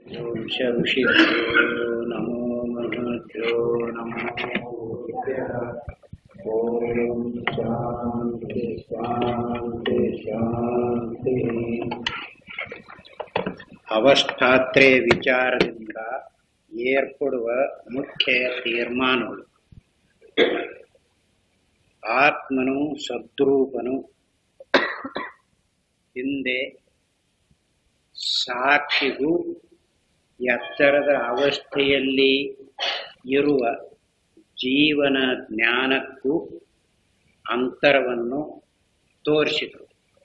ವಂಶ ಋಷಿಭ್ಯೋ ನಮೋ ಮನುಭ್ಯೋ ನಮೋ ಗುರುಭ್ಯಃ. ಓಂ ಶಾಂತಿ ಶಾಂತಿ ಶಾಂತಿ ಅವಸ್ಥಾತ್ರೆ ವಿಚಾರದಿಂದ ಏರ್ಪಡುವ ಮುಖ್ಯ ತೀರ್ಮಾನಗಳು ಆತ್ಮನು ಸದ್ರೂಪನು ಹಿಂದೆ ಸಾಕ್ಷಿಗೂ ಎತ್ತರದ ಅವಸ್ಥೆಯಲ್ಲಿ ಇರುವ ಜೀವನ ಜ್ಞಾನಕ್ಕೂ ಅಂತರವನ್ನು ತೋರಿಸಿದರು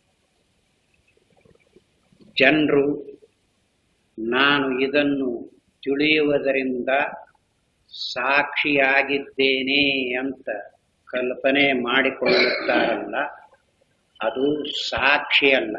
ಜನರು ನಾನು ಇದನ್ನು ತಿಳಿಯುವುದರಿಂದ ಸಾಕ್ಷಿಯಾಗಿದ್ದೇನೆ ಅಂತ ಕಲ್ಪನೆ ಮಾಡಿಕೊಳ್ಳುತ್ತಾರಲ್ಲ ಅದು ಸಾಕ್ಷಿಯಲ್ಲ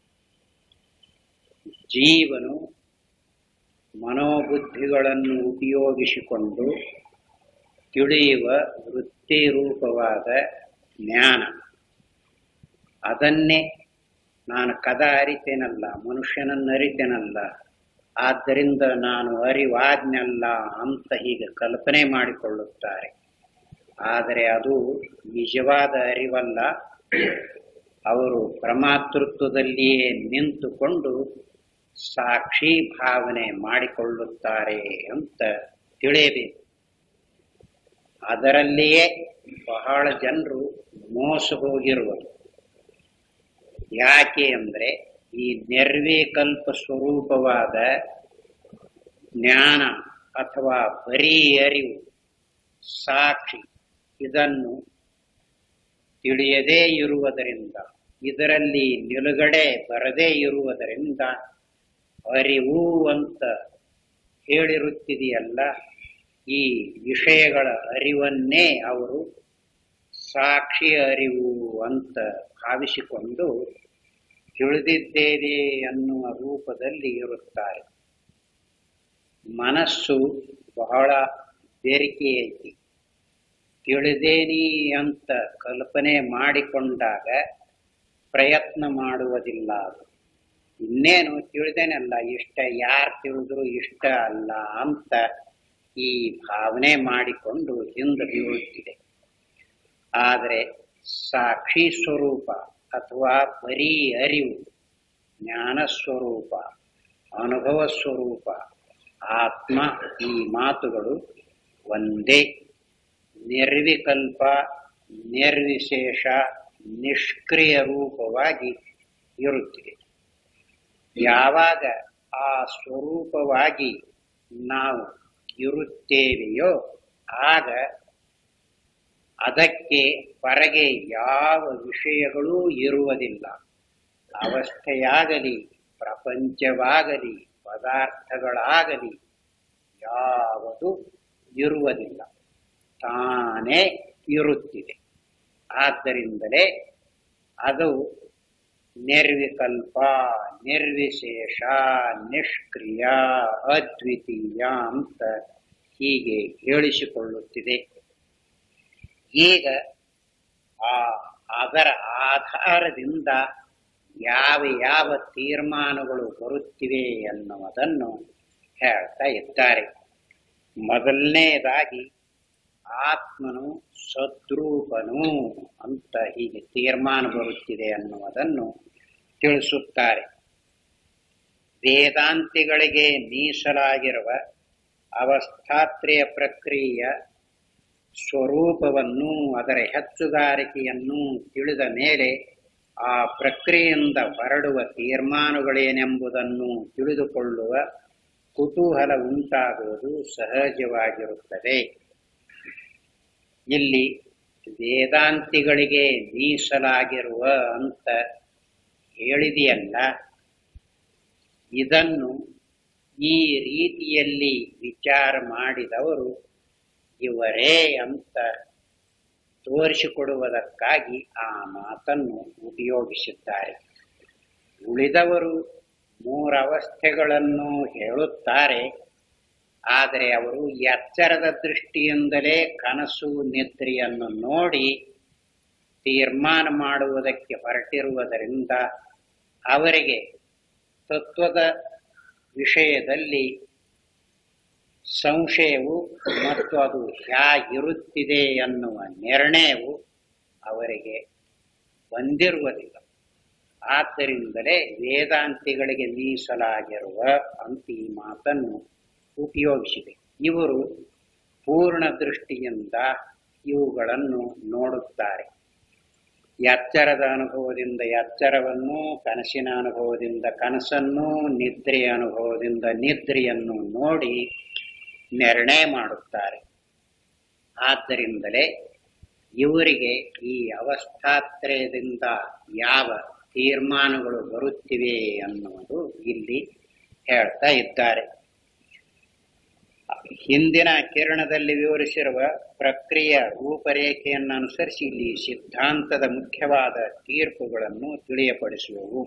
ಜೀವನು ಮನೋಬುದ್ಧಿಗಳನ್ನು ಉಪಯೋಗಿಸಿಕೊಂಡು ತಿಳಿಯುವ ವೃತ್ತಿರೂಪವಾದ ಜ್ಞಾನ ಅದನ್ನೇ ನಾನು ಕದ ಅರಿತೇನಲ್ಲ ಮನುಷ್ಯನನ್ನು ಅರಿತೇನಲ್ಲ ಆದ್ದರಿಂದ ನಾನು ಅರಿವಾಜ್ಞಲ್ಲ ಅಂತ ಹೀಗೆ ಕಲ್ಪನೆ ಮಾಡಿಕೊಳ್ಳುತ್ತಾರೆ ಆದರೆ ಅದು ನಿಜವಾದ ಅರಿವಲ್ಲ ಅವರು ಪ್ರಮಾತೃತ್ವದಲ್ಲಿಯೇ ನಿಂತುಕೊಂಡು ಸಾಕ್ಷಿ ಭಾವನೆ ಮಾಡಿಕೊಳ್ಳುತ್ತಾರೆ ಅಂತ ತಿಳಿಯಬೇಕು ಅದರಲ್ಲಿಯೇ ಬಹಳ ಜನರು ಮೋಸ ಹೋಗಿರುವರು ಯಾಕೆ ಅಂದರೆ ಈ ನಿರ್ವಿಕಲ್ಪ ಸ್ವರೂಪವಾದ ಜ್ಞಾನ ಅಥವಾ ಬರೀ ಅರಿವು ಸಾಕ್ಷಿ ಇದನ್ನು ತಿಳಿಯದೇ ಇರುವುದರಿಂದ ಇದರಲ್ಲಿ ನಿಲುಗಡೆ ಬರದೇ ಇರುವುದರಿಂದ ಅರಿವು ಅಂತ ಹೇಳಿರುತ್ತಿದೆಯಲ್ಲ ಈ ವಿಷಯಗಳ ಅರಿವನ್ನೇ ಅವರು ಸಾಕ್ಷಿ ಅರಿವು ಅಂತ ಭಾವಿಸಿಕೊಂಡು ತಿಳಿದಿದ್ದೇವೆ ಅನ್ನುವ ರೂಪದಲ್ಲಿ ಇರುತ್ತಾರೆ ಮನಸ್ಸು ಬಹಳ ಬೆರಿಕೆ ಐತಿ ತಿಳಿದೇನಿ ಅಂತ ಕಲ್ಪನೆ ಮಾಡಿಕೊಂಡಾಗ ಪ್ರಯತ್ನ ಮಾಡುವುದಿಲ್ಲ ಅದು ಇನ್ನೇನು ತಿಳಿದೇನಲ್ಲ ಇಷ್ಟ ಯಾರು ತಿಳಿದ್ರು ಇಷ್ಟ ಅಲ್ಲ ಅಂತ ಈ ಭಾವನೆ ಮಾಡಿಕೊಂಡು ಹಿಂದೆ ಬೀಳುತ್ತಿದೆ ಆದರೆ ಸಾಕ್ಷಿ ಸ್ವರೂಪ ಅಥವಾ ಬರೀ ಅರಿವು ಜ್ಞಾನ ಸ್ವರೂಪ ಅನುಭವ ಸ್ವರೂಪ ಆತ್ಮ ಈ ಮಾತುಗಳು ಒಂದೇ ನಿರ್ವಿಕಲ್ಪ ನಿರ್ವಿಶೇಷ ನಿಷ್ಕ್ರಿಯ ರೂಪವಾಗಿ ಇರುತ್ತಿದೆ ಯಾವಾಗ ಆ ಸ್ವರೂಪವಾಗಿ ನಾವು ಇರುತ್ತೇವೆಯೋ ಆಗ ಅದಕ್ಕೆ ಹೊರಗೆ ಯಾವ ವಿಷಯಗಳೂ ಇರುವುದಿಲ್ಲ ಅವಸ್ಥೆಯಾಗಲಿ ಪ್ರಪಂಚವಾಗಲಿ ಪದಾರ್ಥಗಳಾಗಲಿ ಯಾವುದು ಇರುವುದಿಲ್ಲ ತಾನೇ ಇರುತ್ತಿದೆ ಆದ್ದರಿಂದಲೇ ಅದು ನಿರ್ವಿಕಲ್ಪ ನಿರ್ವಿಶೇಷ ನಿಷ್ಕ್ರಿಯ ಅದ್ವಿತೀಯ ಅಂತ ಹೀಗೆ ಹೇಳಿಸಿಕೊಳ್ಳುತ್ತಿದೆ ಈಗ ಆ ಅದರ ಆಧಾರದಿಂದ ಯಾವ ಯಾವ ತೀರ್ಮಾನಗಳು ಬರುತ್ತಿವೆ ಎನ್ನುವುದನ್ನು ಹೇಳ್ತಾ ಇದ್ದಾರೆ ಮೊದಲನೇದಾಗಿ ಆತ್ಮನು ಸದ್ರೂಪನು ಅಂತ ಹೀಗೆ ತೀರ್ಮಾನ ಬರುತ್ತಿದೆ ಅನ್ನುವುದನ್ನು ತಿಳಿಸುತ್ತಾರೆ ವೇದಾಂತಿಗಳಿಗೆ ಮೀಸಲಾಗಿರುವ ಅವಸ್ಥಾತ್ರೆಯ ಪ್ರಕ್ರಿಯೆಯ ಸ್ವರೂಪವನ್ನು ಅದರ ಹೆಚ್ಚುಗಾರಿಕೆಯನ್ನು ತಿಳಿದ ಮೇಲೆ ಆ ಪ್ರಕ್ರಿಯೆಯಿಂದ ಹೊರಡುವ ತೀರ್ಮಾನಗಳೇನೆಂಬುದನ್ನು ತಿಳಿದುಕೊಳ್ಳುವ ಕುತೂಹಲ ಉಂಟಾಗುವುದು ಸಹಜವಾಗಿರುತ್ತದೆ ಇಲ್ಲಿ ವೇದಾಂತಿಗಳಿಗೆ ಮೀಸಲಾಗಿರುವ ಅಂತ ಹೇಳಿದೆಯಲ್ಲ ಇದನ್ನು ಈ ರೀತಿಯಲ್ಲಿ ವಿಚಾರ ಮಾಡಿದವರು ಇವರೇ ಅಂತ ತೋರಿಸಿಕೊಡುವುದಕ್ಕಾಗಿ ಆ ಮಾತನ್ನು ಉಪಯೋಗಿಸಿದ್ದಾರೆ ಉಳಿದವರು ಮೂರವಸ್ಥೆಗಳನ್ನು ಹೇಳುತ್ತಾರೆ ಆದರೆ ಅವರು ಎಚ್ಚರದ ದೃಷ್ಟಿಯಿಂದಲೇ ಕನಸು ನಿದ್ರೆಯನ್ನು ನೋಡಿ ತೀರ್ಮಾನ ಮಾಡುವುದಕ್ಕೆ ಹೊರಟಿರುವುದರಿಂದ ಅವರಿಗೆ ತತ್ವದ ವಿಷಯದಲ್ಲಿ ಸಂಶಯವು ಮತ್ತು ಅದು ಹೇಗಿರುತ್ತಿದೆ ಎನ್ನುವ ನಿರ್ಣಯವು ಅವರಿಗೆ ಬಂದಿರುವುದಿಲ್ಲ ಆದ್ದರಿಂದಲೇ ವೇದಾಂತಿಗಳಿಗೆ ಮೀಸಲಾಗಿರುವ ಅಂತ ಈ ಮಾತನ್ನು ಉಪಯೋಗಿಸಿದೆ ಇವರು ಪೂರ್ಣ ದೃಷ್ಟಿಯಿಂದ ಇವುಗಳನ್ನು ನೋಡುತ್ತಾರೆ ಎಚ್ಚರದ ಅನುಭವದಿಂದ ಎಚ್ಚರವನ್ನು ಕನಸಿನ ಅನುಭವದಿಂದ ಕನಸನ್ನು ನಿದ್ರೆಯ ಅನುಭವದಿಂದ ನಿದ್ರೆಯನ್ನು ನೋಡಿ ನಿರ್ಣಯ ಮಾಡುತ್ತಾರೆ ಆದ್ದರಿಂದಲೇ ಇವರಿಗೆ ಈ ಅವಸ್ಥಾತ್ರಯದಿಂದ ಯಾವ ತೀರ್ಮಾನಗಳು ಬರುತ್ತಿವೆ ಅನ್ನುವುದು ಇಲ್ಲಿ ಹೇಳ್ತಾ ಇದ್ದಾರೆ ಹಿಂದಿನ ಕಿರಣದಲ್ಲಿ ವಿವರಿಸಿರುವ ಪ್ರಕ್ರಿಯೆಯ ರೂಪರೇಖೆಯನ್ನು ಅನುಸರಿಸಿ ಇಲ್ಲಿ ಸಿದ್ಧಾಂತದ ಮುಖ್ಯವಾದ ತೀರ್ಪುಗಳನ್ನು ತಿಳಿಯಪಡಿಸುವವು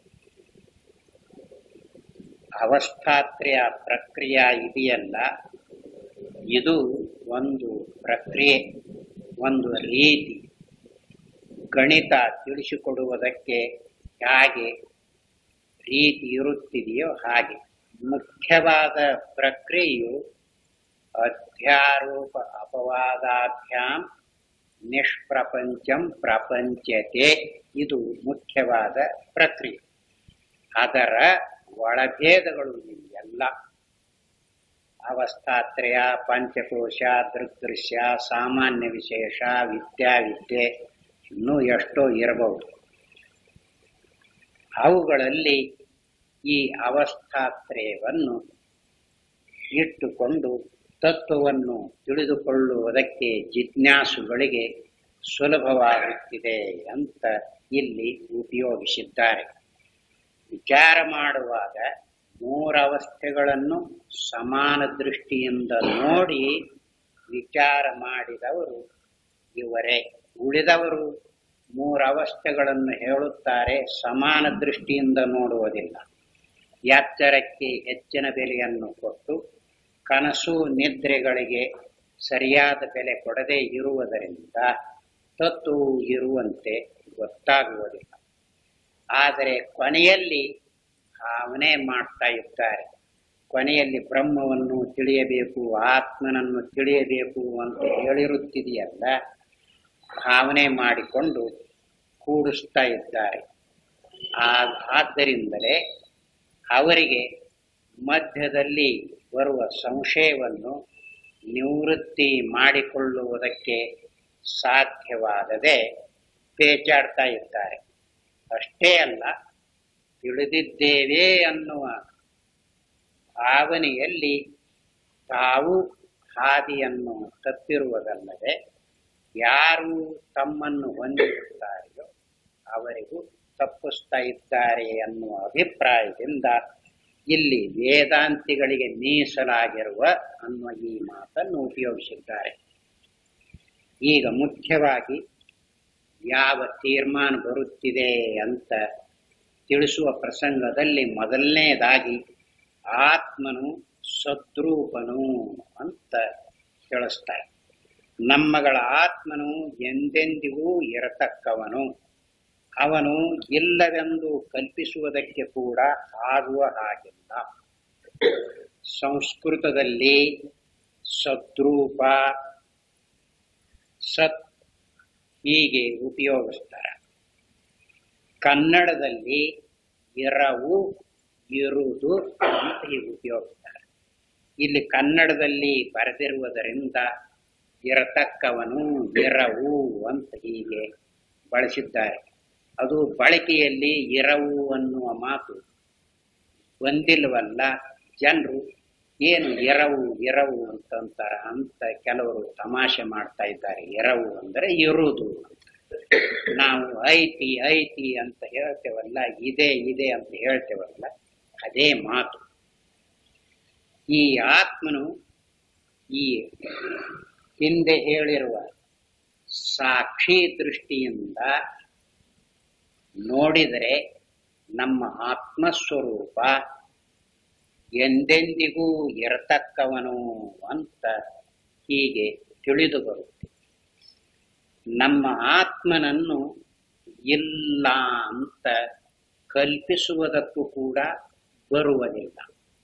ಅವಸ್ಥಾತ್ರಯ ಪ್ರಕ್ರಿಯೆ ಇದೆಯಲ್ಲ ಇದು ಒಂದು ಪ್ರಕ್ರಿಯೆ ಒಂದು ರೀತಿ ಗಣಿತ ತಿಳಿಸಿಕೊಡುವುದಕ್ಕೆ ಹೇಗೆ ರೀತಿ ಇರುತ್ತಿದೆಯೋ ಹಾಗೆ ಮುಖ್ಯವಾದ ಪ್ರಕ್ರಿಯೆಯು ಅಧ್ಯಾರೋಪ ಅಪವಾದಾಭ್ಯಾಂ ನಿಷ್ಪ್ರಪಂಚಂ ಪ್ರಪಂಚತೆ ಇದು ಮುಖ್ಯವಾದ ಪ್ರಕ್ರಿಯೆ ಅದರ ಒಳಭೇದಗಳು ಎಲ್ಲ ಅವಸ್ಥಾತ್ರಯ ಪಂಚಕೋಶ ದೃಗ್ದೃಶ್ಯ ಸಾಮಾನ್ಯ ವಿಶೇಷ ವಿದ್ಯಾವಿದ್ಯೆ ಇನ್ನೂ ಎಷ್ಟೋ ಇರಬಹುದು ಅವುಗಳಲ್ಲಿ ಈ ಅವಸ್ಥಾತ್ರಯವನ್ನು ಇಟ್ಟುಕೊಂಡು ತತ್ವವನ್ನು ತಿಳಿದುಕೊಳ್ಳುವುದಕ್ಕೆ ಜಿಜ್ಞಾಸುಗಳಿಗೆ ಸುಲಭವಾಗುತ್ತಿದೆ ಅಂತ ಇಲ್ಲಿ ಉಪಯೋಗಿಸಿದ್ದಾರೆ ವಿಚಾರ ಮಾಡುವಾಗ ಮೂರವಸ್ಥೆಗಳನ್ನು ಸಮಾನ ದೃಷ್ಟಿಯಿಂದ ನೋಡಿ ವಿಚಾರ ಮಾಡಿದವರು ಇವರೇ ಉಳಿದವರು ಮೂರವಸ್ಥೆಗಳನ್ನು ಹೇಳುತ್ತಾರೆ ಸಮಾನ ದೃಷ್ಟಿಯಿಂದ ನೋಡುವುದಿಲ್ಲ ಎಚ್ಚರಕ್ಕೆ ಹೆಚ್ಚಿನ ಬೆಲೆಯನ್ನು ಕೊಟ್ಟು ಕನಸು ನಿದ್ರೆಗಳಿಗೆ ಸರಿಯಾದ ಬೆಲೆ ಕೊಡದೇ ಇರುವುದರಿಂದ ತತ್ವವು ಇರುವಂತೆ ಗೊತ್ತಾಗುವುದಿಲ್ಲ ಆದರೆ ಕೊನೆಯಲ್ಲಿ ಭಾವನೆ ಮಾಡ್ತಾ ಇದ್ದಾರೆ ಕೊನೆಯಲ್ಲಿ ಬ್ರಹ್ಮವನ್ನು ತಿಳಿಯಬೇಕು ಆತ್ಮನನ್ನು ತಿಳಿಯಬೇಕು ಅಂತ ಹೇಳಿರುತ್ತಿದೆಯಲ್ಲ ಭಾವನೆ ಮಾಡಿಕೊಂಡು ಕೂಡಿಸ್ತಾ ಇದ್ದಾರೆ ಆದ್ದರಿಂದಲೇ ಅವರಿಗೆ ಮಧ್ಯದಲ್ಲಿ ಬರುವ ಸಂಶಯವನ್ನು ನಿವೃತ್ತಿ ಮಾಡಿಕೊಳ್ಳುವುದಕ್ಕೆ ಸಾಧ್ಯವಾಗದೆ ಪೇಚಾಡ್ತಾ ಇದ್ದಾರೆ ಅಷ್ಟೇ ಅಲ್ಲ ತಿಳಿದಿದ್ದೇವೆ ಅನ್ನುವ ಭಾವನೆಯಲ್ಲಿ ತಾವು ಹಾದಿಯನ್ನು ತಪ್ಪಿರುವುದಲ್ಲದೆ ಯಾರು ತಮ್ಮನ್ನು ಹೊಂದಿರುತ್ತಾರೆಯೋ ಅವರಿಗೂ ತಪ್ಪಿಸ್ತಾ ಇದ್ದಾರೆ ಅನ್ನುವ ಅಭಿಪ್ರಾಯದಿಂದ ಇಲ್ಲಿ ವೇದಾಂತಿಗಳಿಗೆ ಮೀಸಲಾಗಿರುವ ಅನ್ನುವ ಈ ಮಾತನ್ನು ಉಪಯೋಗಿಸಿದ್ದಾರೆ ಈಗ ಮುಖ್ಯವಾಗಿ ಯಾವ ತೀರ್ಮಾನ ಬರುತ್ತಿದೆ ಅಂತ ತಿಳಿಸುವ ಪ್ರಸಂಗದಲ್ಲಿ ಮೊದಲನೇದಾಗಿ ಆತ್ಮನು ಸದ್ರೂಪನು ಅಂತ ತಿಳಿಸ್ತಾರೆ ನಮ್ಮಗಳ ಆತ್ಮನು ಎಂದೆಂದಿಗೂ ಇರತಕ್ಕವನು ಅವನು ಇಲ್ಲವೆಂದು ಕಲ್ಪಿಸುವುದಕ್ಕೆ ಕೂಡ ಆಗುವ ಹಾಗಿಲ್ಲ ಸಂಸ್ಕೃತದಲ್ಲಿ ಸದ್ರೂಪ ಸತ್ ಹೀಗೆ ಉಪಯೋಗಿಸ್ತಾರೆ ಕನ್ನಡದಲ್ಲಿ ಇರವು ಇರುವುದು ಅಂತ ಹೀಗೆ ಉಪಯೋಗಿಸ್ತಾರೆ ಇಲ್ಲಿ ಕನ್ನಡದಲ್ಲಿ ಬರೆದಿರುವುದರಿಂದ ಇರತಕ್ಕವನು ಇರವು ಅಂತ ಹೀಗೆ ಬಳಸಿದ್ದಾರೆ ಅದು ಬಳಕೆಯಲ್ಲಿ ಇರವು ಅನ್ನುವ ಮಾತು ಒಂದಿಲ್ವಲ್ಲ ಜನರು ಏನು ಎರವು ಎರವು ಅಂತಂತಾರ ಅಂತ ಕೆಲವರು ತಮಾಷೆ ಮಾಡ್ತಾ ಇದ್ದಾರೆ ಎರವು ಅಂದರೆ ಇರುವುದು ನಾವು ಐತಿ ಐತಿ ಅಂತ ಹೇಳ್ತೇವಲ್ಲ ಇದೆ ಇದೆ ಅಂತ ಹೇಳ್ತೇವಲ್ಲ ಅದೇ ಮಾತು ಈ ಆತ್ಮನು ಈ ಹಿಂದೆ ಹೇಳಿರುವ ಸಾಕ್ಷಿ ದೃಷ್ಟಿಯಿಂದ ನೋಡಿದರೆ ನಮ್ಮ ಆತ್ಮಸ್ವರೂಪ ಎಂದೆಂದಿಗೂ ಇರತಕ್ಕವನು ಅಂತ ಹೀಗೆ ತಿಳಿದು ಬರುತ್ತೆ ನಮ್ಮ ಆತ್ಮನನ್ನು ಇಲ್ಲ ಅಂತ ಕಲ್ಪಿಸುವುದಕ್ಕೂ ಕೂಡ ಬರುವುದಿಲ್ಲ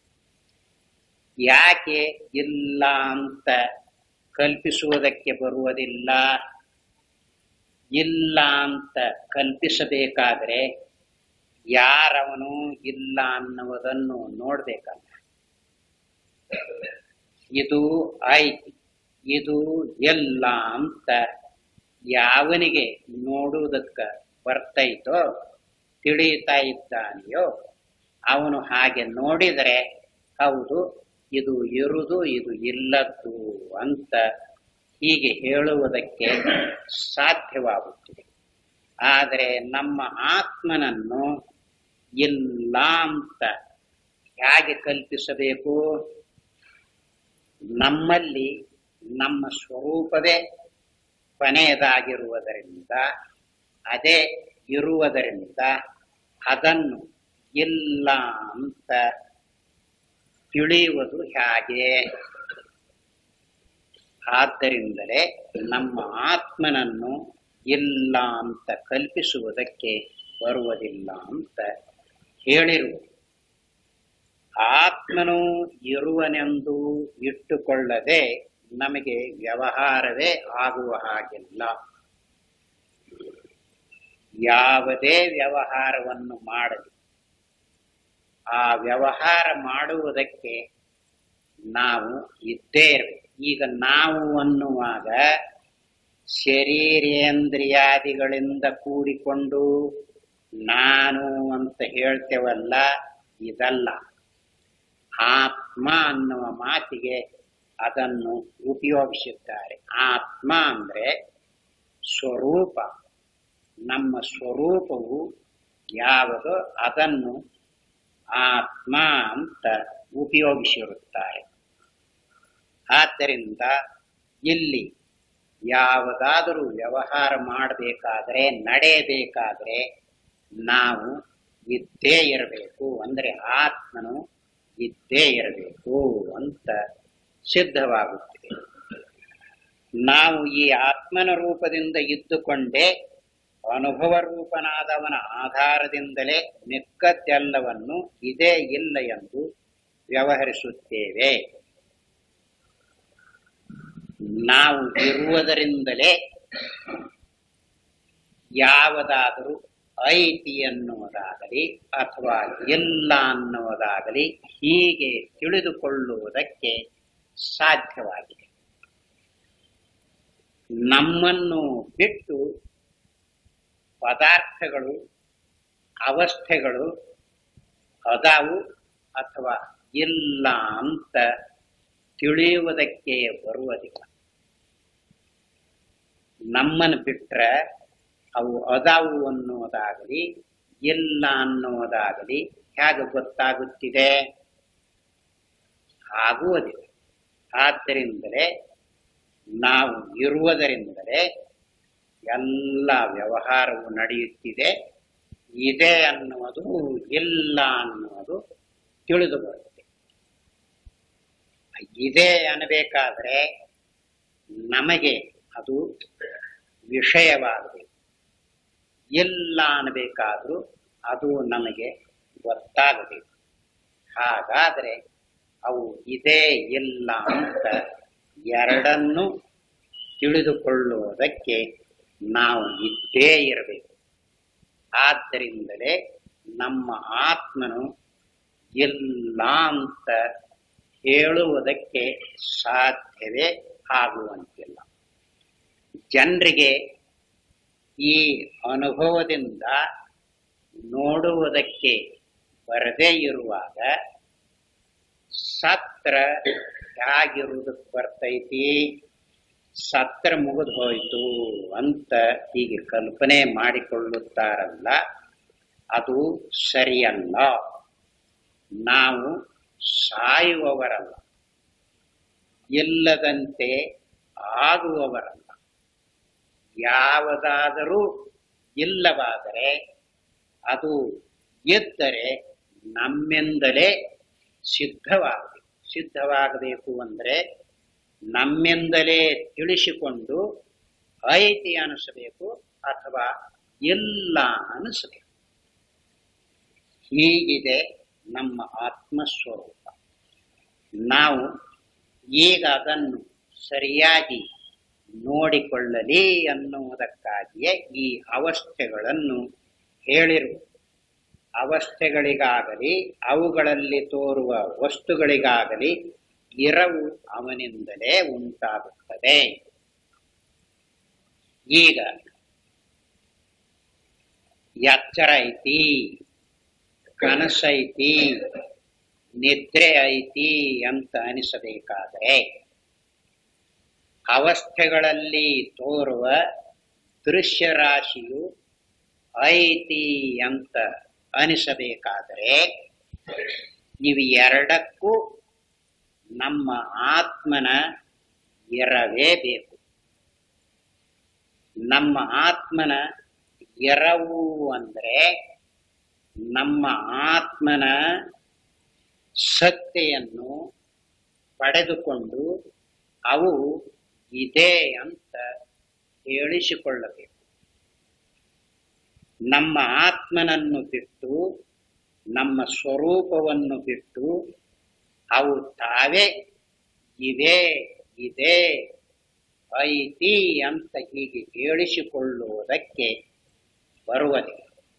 ಯಾಕೆ ಇಲ್ಲ ಅಂತ ಕಲ್ಪಿಸುವುದಕ್ಕೆ ಬರುವುದಿಲ್ಲ ಇಲ್ಲ ಅಂತ ಕಲ್ಪಿಸಬೇಕಾದರೆ ಯಾರವನು ಇಲ್ಲ ಅನ್ನುವುದನ್ನು ನೋಡ್ಬೇಕಲ್ಲ ಇದು ಐತಿ ಇದು ಎಲ್ಲ ಅಂತ ಯಾವನಿಗೆ ನೋಡುವುದಕ್ಕ ಬರ್ತೈತೋ ತಿಳಿಯುತ್ತಾ ಇದ್ದಾನೆಯೋ ಅವನು ಹಾಗೆ ನೋಡಿದರೆ ಹೌದು ಇದು ಇರುವುದು ಇದು ಇಲ್ಲದ್ದು ಅಂತ ಹೀಗೆ ಹೇಳುವುದಕ್ಕೆ ಸಾಧ್ಯವಾಗುತ್ತದೆ ಆದರೆ ನಮ್ಮ ಆತ್ಮನನ್ನು ಇಲ್ಲ ಅಂತ ಹೇಗೆ ಕಲ್ಪಿಸಬೇಕು ನಮ್ಮಲ್ಲಿ ನಮ್ಮ ಸ್ವರೂಪವೇ ಕೊನೆಯದಾಗಿರುವುದರಿಂದ ಅದೇ ಇರುವುದರಿಂದ ಅದನ್ನು ಇಲ್ಲ ಅಂತ ತಿಳಿಯುವುದು ಹೇಗೆ ಆದ್ದರಿಂದಲೇ ನಮ್ಮ ಆತ್ಮನನ್ನು ಇಲ್ಲ ಅಂತ ಕಲ್ಪಿಸುವುದಕ್ಕೆ ಬರುವುದಿಲ್ಲ ಅಂತ ಹೇಳಿರುವುದು ಆತ್ಮನು ಇರುವನೆಂದು ಇಟ್ಟುಕೊಳ್ಳದೆ ನಮಗೆ ವ್ಯವಹಾರವೇ ಆಗುವ ಹಾಗಿಲ್ಲ ಯಾವುದೇ ವ್ಯವಹಾರವನ್ನು ಮಾಡಲಿ ಆ ವ್ಯವಹಾರ ಮಾಡುವುದಕ್ಕೆ ನಾವು ಇದ್ದೇ ಇರಬೇಕು ಈಗ ನಾವು ಅನ್ನುವಾಗ ಶರೀರೇಂದ್ರಿಯಾದಿಗಳಿಂದ ಕೂಡಿಕೊಂಡು ನಾನು ಅಂತ ಹೇಳ್ತೇವಲ್ಲ ಇದಲ್ಲ ಆತ್ಮ ಅನ್ನುವ ಮಾತಿಗೆ ಅದನ್ನು ಉಪಯೋಗಿಸಿದ್ದಾರೆ ಆತ್ಮ ಅಂದ್ರೆ ಸ್ವರೂಪ ನಮ್ಮ ಸ್ವರೂಪವು ಯಾವುದು ಅದನ್ನು ಆತ್ಮ ಅಂತ ಉಪಯೋಗಿಸಿರುತ್ತಾರೆ ಆದ್ದರಿಂದ ಇಲ್ಲಿ ಯಾವುದಾದರೂ ವ್ಯವಹಾರ ಮಾಡಬೇಕಾದ್ರೆ ನಡೆಯಬೇಕಾದ್ರೆ ನಾವು ಇದ್ದೇ ಇರಬೇಕು ಅಂದರೆ ಆತ್ಮನು ಇದ್ದೇ ಇರಬೇಕು ಅಂತ ಸಿದ್ಧವಾಗುತ್ತಿದೆ ನಾವು ಈ ಆತ್ಮನ ರೂಪದಿಂದ ಇದ್ದುಕೊಂಡೇ ಅನುಭವ ರೂಪನಾದವನ ಆಧಾರದಿಂದಲೇ ಮಿಕ್ಕದ್ದೆಲ್ಲವನ್ನು ಇದೇ ಇಲ್ಲ ಎಂದು ವ್ಯವಹರಿಸುತ್ತೇವೆ ನಾವು ಇರುವುದರಿಂದಲೇ ಯಾವುದಾದರೂ ಐತಿ ಎನ್ನುವುದಾಗಲಿ ಅಥವಾ ಇಲ್ಲ ಅನ್ನುವುದಾಗಲಿ ಹೀಗೆ ತಿಳಿದುಕೊಳ್ಳುವುದಕ್ಕೆ ಸಾಧ್ಯವಾಗಿದೆ ನಮ್ಮನ್ನು ಬಿಟ್ಟು ಪದಾರ್ಥಗಳು ಅವಸ್ಥೆಗಳು ಅದಾವು ಅಥವಾ ಇಲ್ಲ ಅಂತ ತಿಳಿಯುವುದಕ್ಕೆ ಬರುವುದಿಲ್ಲ ನಮ್ಮನ್ನು ಬಿಟ್ರೆ ಅವು ಅದಾವು ಅನ್ನುವುದಾಗಲಿ ಇಲ್ಲ ಅನ್ನುವುದಾಗಲಿ ಹೇಗೆ ಗೊತ್ತಾಗುತ್ತಿದೆ ಆಗುವುದಿಲ್ಲ ಆದ್ದರಿಂದಲೇ ನಾವು ಇರುವುದರಿಂದಲೇ ಎಲ್ಲ ವ್ಯವಹಾರವು ನಡೆಯುತ್ತಿದೆ ಇದೆ ಅನ್ನುವುದು ಇಲ್ಲ ಅನ್ನುವುದು ತಿಳಿದು ಬರುತ್ತೆ ಇದೆ ಅನ್ನಬೇಕಾದ್ರೆ ನಮಗೆ ಅದು ವಿಷಯವಾಗಬೇಕು ಇಲ್ಲ ಅನ್ನಬೇಕಾದ್ರೂ ಅದು ನಮಗೆ ಗೊತ್ತಾಗಬೇಕು ಹಾಗಾದರೆ ಅವು ಇದೇ ಇಲ್ಲ ಅಂತ ಎರಡನ್ನು ತಿಳಿದುಕೊಳ್ಳುವುದಕ್ಕೆ ನಾವು ಇದ್ದೇ ಇರಬೇಕು ಆದ್ದರಿಂದಲೇ ನಮ್ಮ ಆತ್ಮನು ಇಲ್ಲ ಅಂತ ಹೇಳುವುದಕ್ಕೆ ಸಾಧ್ಯವೇ ಆಗುವಂತಿಲ್ಲ ಜನರಿಗೆ ಈ ಅನುಭವದಿಂದ ನೋಡುವುದಕ್ಕೆ ಬರದೇ ಇರುವಾಗ ಸತ್ರ ಹೇಗಿರುವುದಕ್ಕೆ ಬರ್ತೈತಿ ಸತ್ರ ಮುಗಿದು ಹೋಯಿತು ಅಂತ ಹೀಗೆ ಕಲ್ಪನೆ ಮಾಡಿಕೊಳ್ಳುತ್ತಾರಲ್ಲ ಅದು ಸರಿಯಲ್ಲ ನಾವು ಸಾಯುವವರಲ್ಲ ಇಲ್ಲದಂತೆ ಆಗುವವರಲ್ಲ ಯಾವುದಾದರೂ ಇಲ್ಲವಾದರೆ ಅದು ಇದ್ದರೆ ನಮ್ಮಿಂದಲೇ ಸಿದ್ಧವಾಗಬೇಕು ಸಿದ್ಧವಾಗಬೇಕು ಅಂದರೆ ನಮ್ಮಿಂದಲೇ ತಿಳಿಸಿಕೊಂಡು ಐತಿ ಅನಿಸಬೇಕು ಅಥವಾ ಇಲ್ಲ ಅನಿಸಬೇಕು ಹೀಗಿದೆ ನಮ್ಮ ಆತ್ಮಸ್ವರೂಪ ನಾವು ಈಗ ಅದನ್ನು ಸರಿಯಾಗಿ ನೋಡಿಕೊಳ್ಳಲಿ ಅನ್ನುವುದಕ್ಕಾಗಿಯೇ ಈ ಅವಸ್ಥೆಗಳನ್ನು ಹೇಳಿರು ಅವಸ್ಥೆಗಳಿಗಾಗಲಿ ಅವುಗಳಲ್ಲಿ ತೋರುವ ವಸ್ತುಗಳಿಗಾಗಲಿ ಇರವು ಅವನಿಂದಲೇ ಉಂಟಾಗುತ್ತದೆ ಈಗ ಎಚ್ಚರ ಐತಿ ಕನಸೈತಿ ನಿದ್ರೆ ಐತಿ ಅಂತ ಅನಿಸಬೇಕಾದರೆ ಅವಸ್ಥೆಗಳಲ್ಲಿ ತೋರುವ ದೃಶ್ಯ ರಾಶಿಯು ಐತಿ ಅಂತ ಅನಿಸಬೇಕಾದರೆ ಇವು ಎರಡಕ್ಕೂ ನಮ್ಮ ಆತ್ಮನ ಇರವೇಬೇಕು ನಮ್ಮ ಆತ್ಮನ ಎರವು ಅಂದರೆ ನಮ್ಮ ಆತ್ಮನ ಸತ್ತೆಯನ್ನು ಪಡೆದುಕೊಂಡು ಅವು ಇದೆ ಅಂತ ಹೇಳಿಸಿಕೊಳ್ಳಬೇಕು ನಮ್ಮ ಆತ್ಮನನ್ನು ಬಿಟ್ಟು ನಮ್ಮ ಸ್ವರೂಪವನ್ನು ಬಿಟ್ಟು ಅವು ತಾವೇ ಇವೆ ಇದೆ ಐತಿ ಅಂತ ಹೀಗೆ ಹೇಳಿಸಿಕೊಳ್ಳುವುದಕ್ಕೆ ಬರುವುದಿಲ್ಲ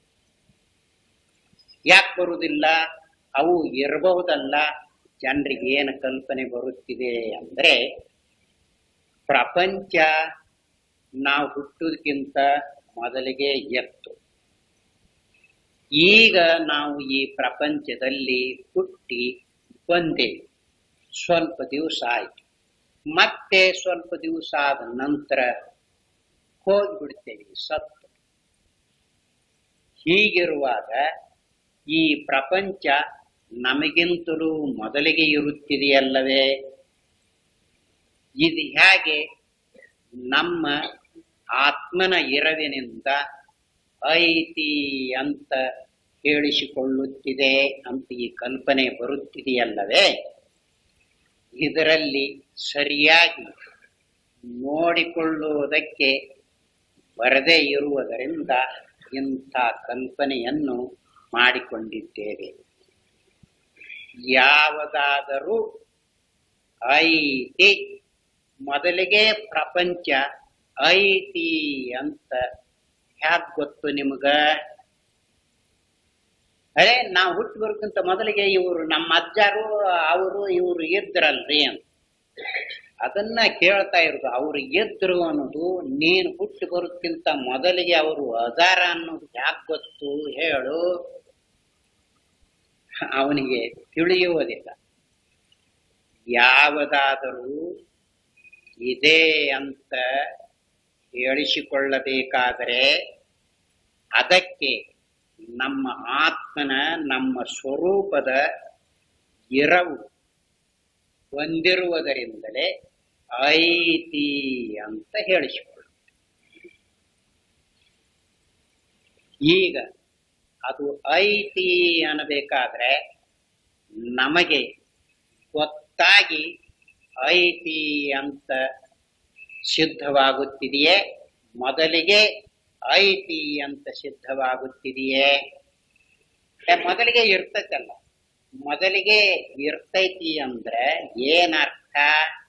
ಯಾಕೆ ಬರುವುದಿಲ್ಲ ಅವು ಇರಬಹುದಲ್ಲ ಜನರಿಗೆ ಏನು ಕಲ್ಪನೆ ಬರುತ್ತಿದೆ ಅಂದ್ರೆ ಪ್ರಪಂಚ ನಾವು ಹುಟ್ಟುವುದಕ್ಕಿಂತ ಮೊದಲಿಗೆ ಎತ್ತು ಈಗ ನಾವು ಈ ಪ್ರಪಂಚದಲ್ಲಿ ಹುಟ್ಟಿ ಬಂದೆವು ಸ್ವಲ್ಪ ದಿವಸ ಆಯ್ತು ಮತ್ತೆ ಸ್ವಲ್ಪ ದಿವಸ ಆದ ನಂತರ ಹೋಗಿಬಿಡ್ತೇವೆ ಸತ್ತು ಹೀಗಿರುವಾಗ ಈ ಪ್ರಪಂಚ ನಮಗಿಂತಲೂ ಮೊದಲಿಗೆ ಇರುತ್ತಿದೆಯಲ್ಲವೇ ಇದು ಹೇಗೆ ನಮ್ಮ ಆತ್ಮನ ಎರವಿನಿಂದ ಐತಿ ಅಂತ ಹೇಳಿಸಿಕೊಳ್ಳುತ್ತಿದೆ ಅಂತ ಈ ಕಲ್ಪನೆ ಬರುತ್ತಿದೆಯಲ್ಲವೇ ಇದರಲ್ಲಿ ಸರಿಯಾಗಿ ನೋಡಿಕೊಳ್ಳುವುದಕ್ಕೆ ಬರದೇ ಇರುವುದರಿಂದ ಇಂಥ ಕಲ್ಪನೆಯನ್ನು ಮಾಡಿಕೊಂಡಿದ್ದೇವೆ ಯಾವುದಾದರೂ ಐತಿ ಮೊದಲಿಗೆ ಪ್ರಪಂಚ ಐತಿ ಅಂತ ಹ್ಯಾಕ್ ಗೊತ್ತು ನಿಮಗ ಅರೆ ನಾವು ಹುಟ್ಟು ಬರೋಕ್ಕಿಂತ ಮೊದಲಿಗೆ ಇವರು ನಮ್ಮ ಅಜ್ಜಾರು ಅವರು ಇವರು ಇದ್ರಲ್ರಿ ಅಂತ ಅದನ್ನ ಕೇಳ್ತಾ ಇರೋದು ಅವ್ರು ಎದ್ರು ಅನ್ನೋದು ನೀನು ಹುಟ್ಟು ಬರೋಕ್ಕಿಂತ ಮೊದಲಿಗೆ ಅವರು ಅದಾರ ಅನ್ನೋದು ಯಾಕೆ ಗೊತ್ತು ಹೇಳು ಅವನಿಗೆ ತಿಳಿಯುವುದಿಲ್ಲ ಯಾವುದಾದರೂ ಇದೆ ಅಂತ ಹೇಳಿಸಿಕೊಳ್ಳಬೇಕಾದರೆ ಅದಕ್ಕೆ ನಮ್ಮ ಆತ್ಮನ ನಮ್ಮ ಸ್ವರೂಪದ ಎರವು ಹೊಂದಿರುವುದರಿಂದಲೇ ಐತಿ ಅಂತ ಹೇಳಿಸಿಕೊಳ್ಳ ಈಗ ಅದು ಐತಿ ಅನ್ನಬೇಕಾದ್ರೆ ನಮಗೆ ಗೊತ್ತಾಗಿ ಐತಿ ಅಂತ ಸಿದ್ಧವಾಗುತ್ತಿದೆಯೇ ಮೊದಲಿಗೆ ಐತಿ ಅಂತ ಸಿದ್ಧವಾಗುತ್ತಿದೆಯೇ ಏ, ಮೊದಲಿಗೆ ಇರ್ತೈತಲ್ಲ ಮೊದಲಿಗೆ ಇರ್ತೈತಿ ಅಂದ್ರೆ ಏನರ್ಥ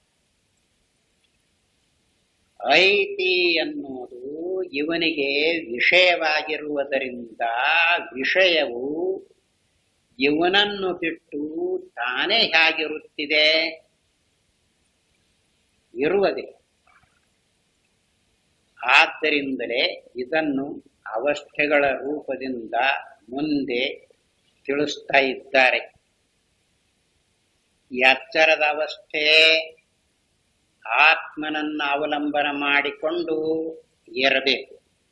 ಐತಿ ಅನ್ನೋದು ಇವನಿಗೆ ವಿಷಯವಾಗಿರುವುದರಿಂದ ವಿಷಯವು ಇವನನ್ನು ಬಿಟ್ಟು ತಾನೇ ಹೇಗಿರುತ್ತಿದೆ ಇರುವುದಿಲ್ಲ ಆದ್ದರಿಂದಲೇ ಇದನ್ನು ಅವಸ್ಥೆಗಳ ರೂಪದಿಂದ ಮುಂದೆ ತಿಳಿಸ್ತಾ ಇದ್ದಾರೆ ಎಚ್ಚರದ ಅವಸ್ಥೆ ಆತ್ಮನನ್ನ ಅವಲಂಬನ ಮಾಡಿಕೊಂಡು ಇರಬೇಕು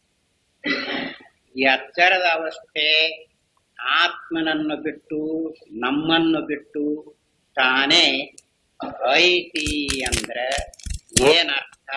ಎಚ್ಚರದ ಅವಸ್ಥೆ ಆತ್ಮನನ್ನು ಬಿಟ್ಟು ನಮ್ಮನ್ನು ಬಿಟ್ಟು ತಾನೇ ಐತಿ ಅಂದ್ರೆ ಏನರ್ಥ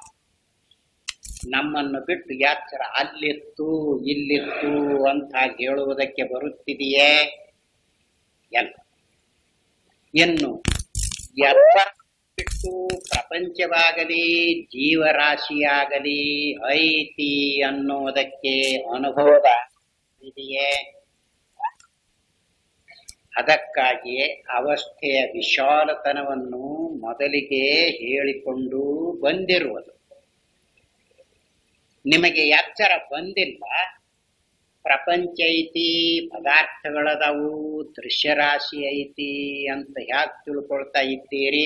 ನಮ್ಮನ್ನು ಬಿಟ್ಟು ಎಚ್ಚರ ಅಲ್ಲಿತ್ತು ಇಲ್ಲಿತ್ತು ಅಂತ ಹೇಳುವುದಕ್ಕೆ ಬರುತ್ತಿದೆಯೇ ಎಲ್ಲ ಇನ್ನು ಎಚ್ಚರ ಬಿಟ್ಟು ಪ್ರಪಂಚವಾಗಲಿ ಜೀವರಾಶಿಯಾಗಲಿ ಐತಿ ಅನ್ನೋದಕ್ಕೆ ಅನುಭವ ಇದೆಯೇ ಅದಕ್ಕಾಗಿಯೇ ಅವಸ್ಥೆಯ ವಿಶಾಲತನವನ್ನು ಮೊದಲಿಗೆ ಹೇಳಿಕೊಂಡು ಬಂದಿರುವುದು ನಿಮಗೆ ಎಚ್ಚರ ಬಂದಿಲ್ಲ ಪ್ರಪಂಚ ಐತಿ ಪದಾರ್ಥಗಳದವು ದೃಶ್ಯರಾಶಿ ಐತಿ ಅಂತ ಯಾಕೆ ತಿಳ್ಕೊಳ್ತಾ ಇದ್ದೀರಿ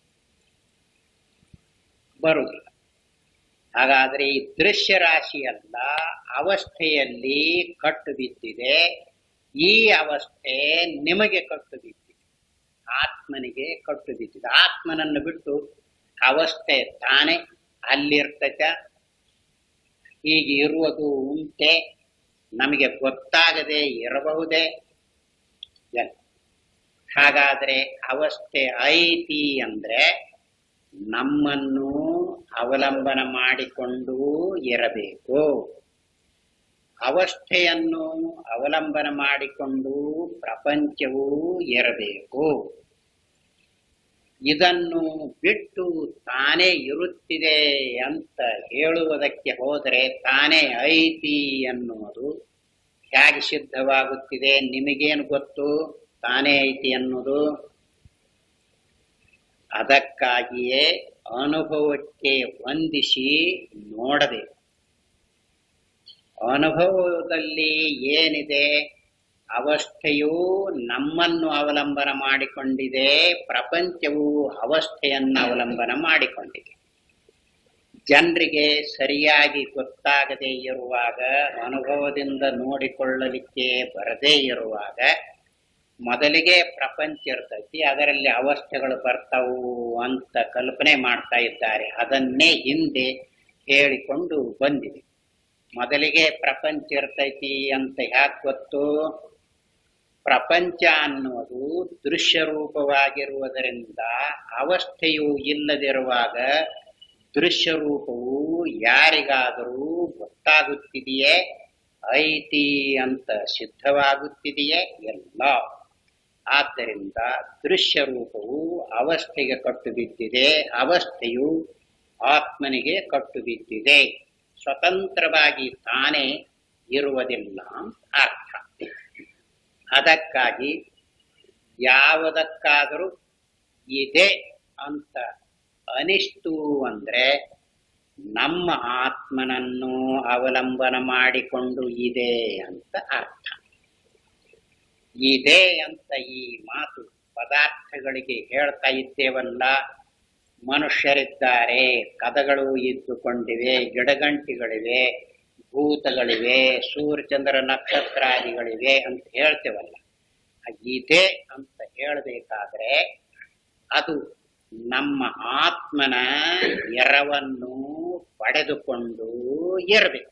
ಬರುವುದಿಲ್ಲ ಹಾಗಾದ್ರೆ ಈ ದೃಶ್ಯ ರಾಶಿಯಲ್ಲ ಅವಸ್ಥೆಯಲ್ಲಿ ಕಟ್ಟು ಬಿದ್ದಿದೆ ಈ ಅವಸ್ಥೆ ನಿಮಗೆ ಕಟ್ಟು ಬಿದ್ದಿದೆ ಆತ್ಮನಿಗೆ ಕಟ್ಟು ಬಿದ್ದಿದೆ ಆತ್ಮನನ್ನು ಬಿಟ್ಟು ಅವಸ್ಥೆ ತಾನೇ ಅಲ್ಲಿರ್ತತ ಹೀಗೆ ಇರುವುದು ಉಂಟೆ ನಮಗೆ ಗೊತ್ತಾಗದೆ ಇರಬಹುದೇ ಇಲ್ಲ. ಹಾಗಾದ್ರೆ ಅವಸ್ಥೆ ಐತಿ ಅಂದ್ರೆ ನಮ್ಮನ್ನು ಅವಲಂಬನ ಮಾಡಿಕೊಂಡು ಇರಬೇಕು ಅವಸ್ಥೆಯನ್ನು ಅವಲಂಬನ ಮಾಡಿಕೊಂಡು ಪ್ರಪಂಚವೂ ಇರಬೇಕು ಇದನ್ನು ಬಿಟ್ಟು ತಾನೇ ಇರುತ್ತಿದೆ ಅಂತ ಹೇಳುವುದಕ್ಕೆ ಹೋದರೆ ತಾನೇ ಐತಿ ಅನ್ನುವುದು ಹೇಗೆ ಸಿದ್ಧವಾಗುತ್ತಿದೆ ನಿಮಗೇನು ಗೊತ್ತು ತಾನೇ ಐತಿ ಅನ್ನೋದು ಅದಕ್ಕಾಗಿಯೇ ಅನುಭವಕ್ಕೆ ಹೊಂದಿಸಿ ನೋಡಬೇಕು ಅನುಭವದಲ್ಲಿ ಏನಿದೆ ಅವಸ್ಥೆಯು ನಮ್ಮನ್ನು ಅವಲಂಬನ ಮಾಡಿಕೊಂಡಿದೆ ಪ್ರಪಂಚವು ಅವಸ್ಥೆಯನ್ನು ಅವಲಂಬನ ಮಾಡಿಕೊಂಡಿದೆ ಜನರಿಗೆ ಸರಿಯಾಗಿ ಗೊತ್ತಾಗದೇ ಇರುವಾಗ ಅನುಭವದಿಂದ ನೋಡಿಕೊಳ್ಳಲಿಕ್ಕೆ ಬರದೇ ಇರುವಾಗ ಮೊದಲಿಗೆ ಪ್ರಪಂಚ ಇರ್ತೈತಿ ಅದರಲ್ಲಿ ಅವಸ್ಥೆಗಳು ಬರ್ತಾವು ಅಂತ ಕಲ್ಪನೆ ಮಾಡ್ತಾ ಇದ್ದಾರೆ ಅದನ್ನೇ ಹಿಂದೆ ಹೇಳಿಕೊಂಡು ಬಂದಿದೆ ಮೊದಲಿಗೆ ಪ್ರಪಂಚ ಇರ್ತೈತಿ ಅಂತ ಯಾಕೆ ಗೊತ್ತು ಪ್ರಪಂಚ ಅನ್ನೋದು ದೃಶ್ಯ ರೂಪವಾಗಿರುವುದರಿಂದ ಅವಸ್ಥೆಯು ಇಲ್ಲದಿರುವಾಗ ದೃಶ್ಯ ರೂಪವು ಯಾರಿಗಾದರೂ ಗೊತ್ತಾಗುತ್ತಿದೆಯೇ ಐತಿ ಅಂತ ಸಿದ್ಧವಾಗುತ್ತಿದೆಯೇ ಎಲ್ಲ ಆದ್ದರಿಂದ ದೃಶ್ಯ ರೂಪವು ಅವಸ್ಥೆಗೆ ಕಟ್ಟು ಬಿದ್ದಿದೆ ಅವಸ್ಥೆಯು ಆತ್ಮನಿಗೆ ಕಟ್ಟು ಬಿದ್ದಿದೆ ಸ್ವತಂತ್ರವಾಗಿ ತಾನೇ ಇರುವುದಿಲ್ಲ ಅಂತ ಅರ್ಥ ಅದಕ್ಕಾಗಿ ಯಾವುದಕ್ಕಾದರೂ ಇದೆ ಅಂತ ಅನಿಸ್ತು ಅಂದ್ರೆ ನಮ್ಮ ಆತ್ಮನನ್ನು ಅವಲಂಬನ ಮಾಡಿಕೊಂಡು ಇದೆ ಅಂತ ಅರ್ಥ ಇದೆ ಅಂತ ಈ ಮಾತು ಪದಾರ್ಥಗಳಿಗೆ ಹೇಳ್ತಾ ಇದ್ದೇವಲ್ಲ ಮನುಷ್ಯರಿದ್ದಾರೆ ಕದಗಳು ಇದ್ದುಕೊಂಡಿವೆ ಗಿಡಗಂಟಿಗಳಿವೆ ಭೂತಗಳಿವೆ ಸೂರ್ಯಚಂದ್ರ ನಕ್ಷತ್ರಾದಿಗಳಿವೆ ಅಂತ ಹೇಳ್ತೇವಲ್ಲ ಆ ಇದೆ ಅಂತ ಹೇಳಬೇಕಾದ್ರೆ ಅದು ನಮ್ಮ ಆತ್ಮನ ಎರವನ್ನು ಪಡೆದುಕೊಂಡು ಇರಬೇಕು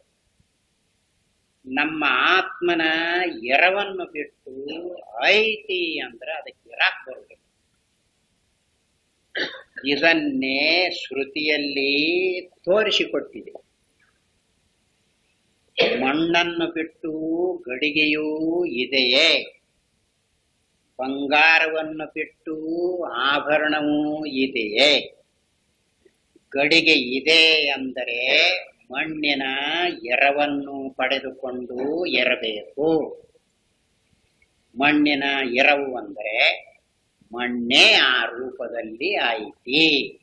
ನಮ್ಮ ಆತ್ಮನ ಎರವನ್ನು ಬಿಟ್ಟು ಐತಿ ಅಂದ್ರೆ ಅದಕ್ಕೆ ಇರಾಕ್ ಬರಬೇಕು ಇದನ್ನೇ ಶ್ರುತಿಯಲ್ಲಿ ತೋರಿಸಿಕೊಟ್ಟಿದೆ ಮಣ್ಣನ್ನು ಬಿಟ್ಟು ಗಡಿಗೆಯೂ ಇದೆಯೇ ಬಂಗಾರವನ್ನು ಬಿಟ್ಟು ಆಭರಣವೂ ಇದೆಯೇ ಗಡಿಗೆ ಇದೆ ಅಂದರೆ ಮಣ್ಣಿನ ಎರವನ್ನು ಪಡೆದುಕೊಂಡು ಇರಬೇಕು ಮಣ್ಣಿನ ಎರವು ಅಂದರೆ ಮಣ್ಣೇ ಆ ರೂಪದಲ್ಲಿ ಐತಿ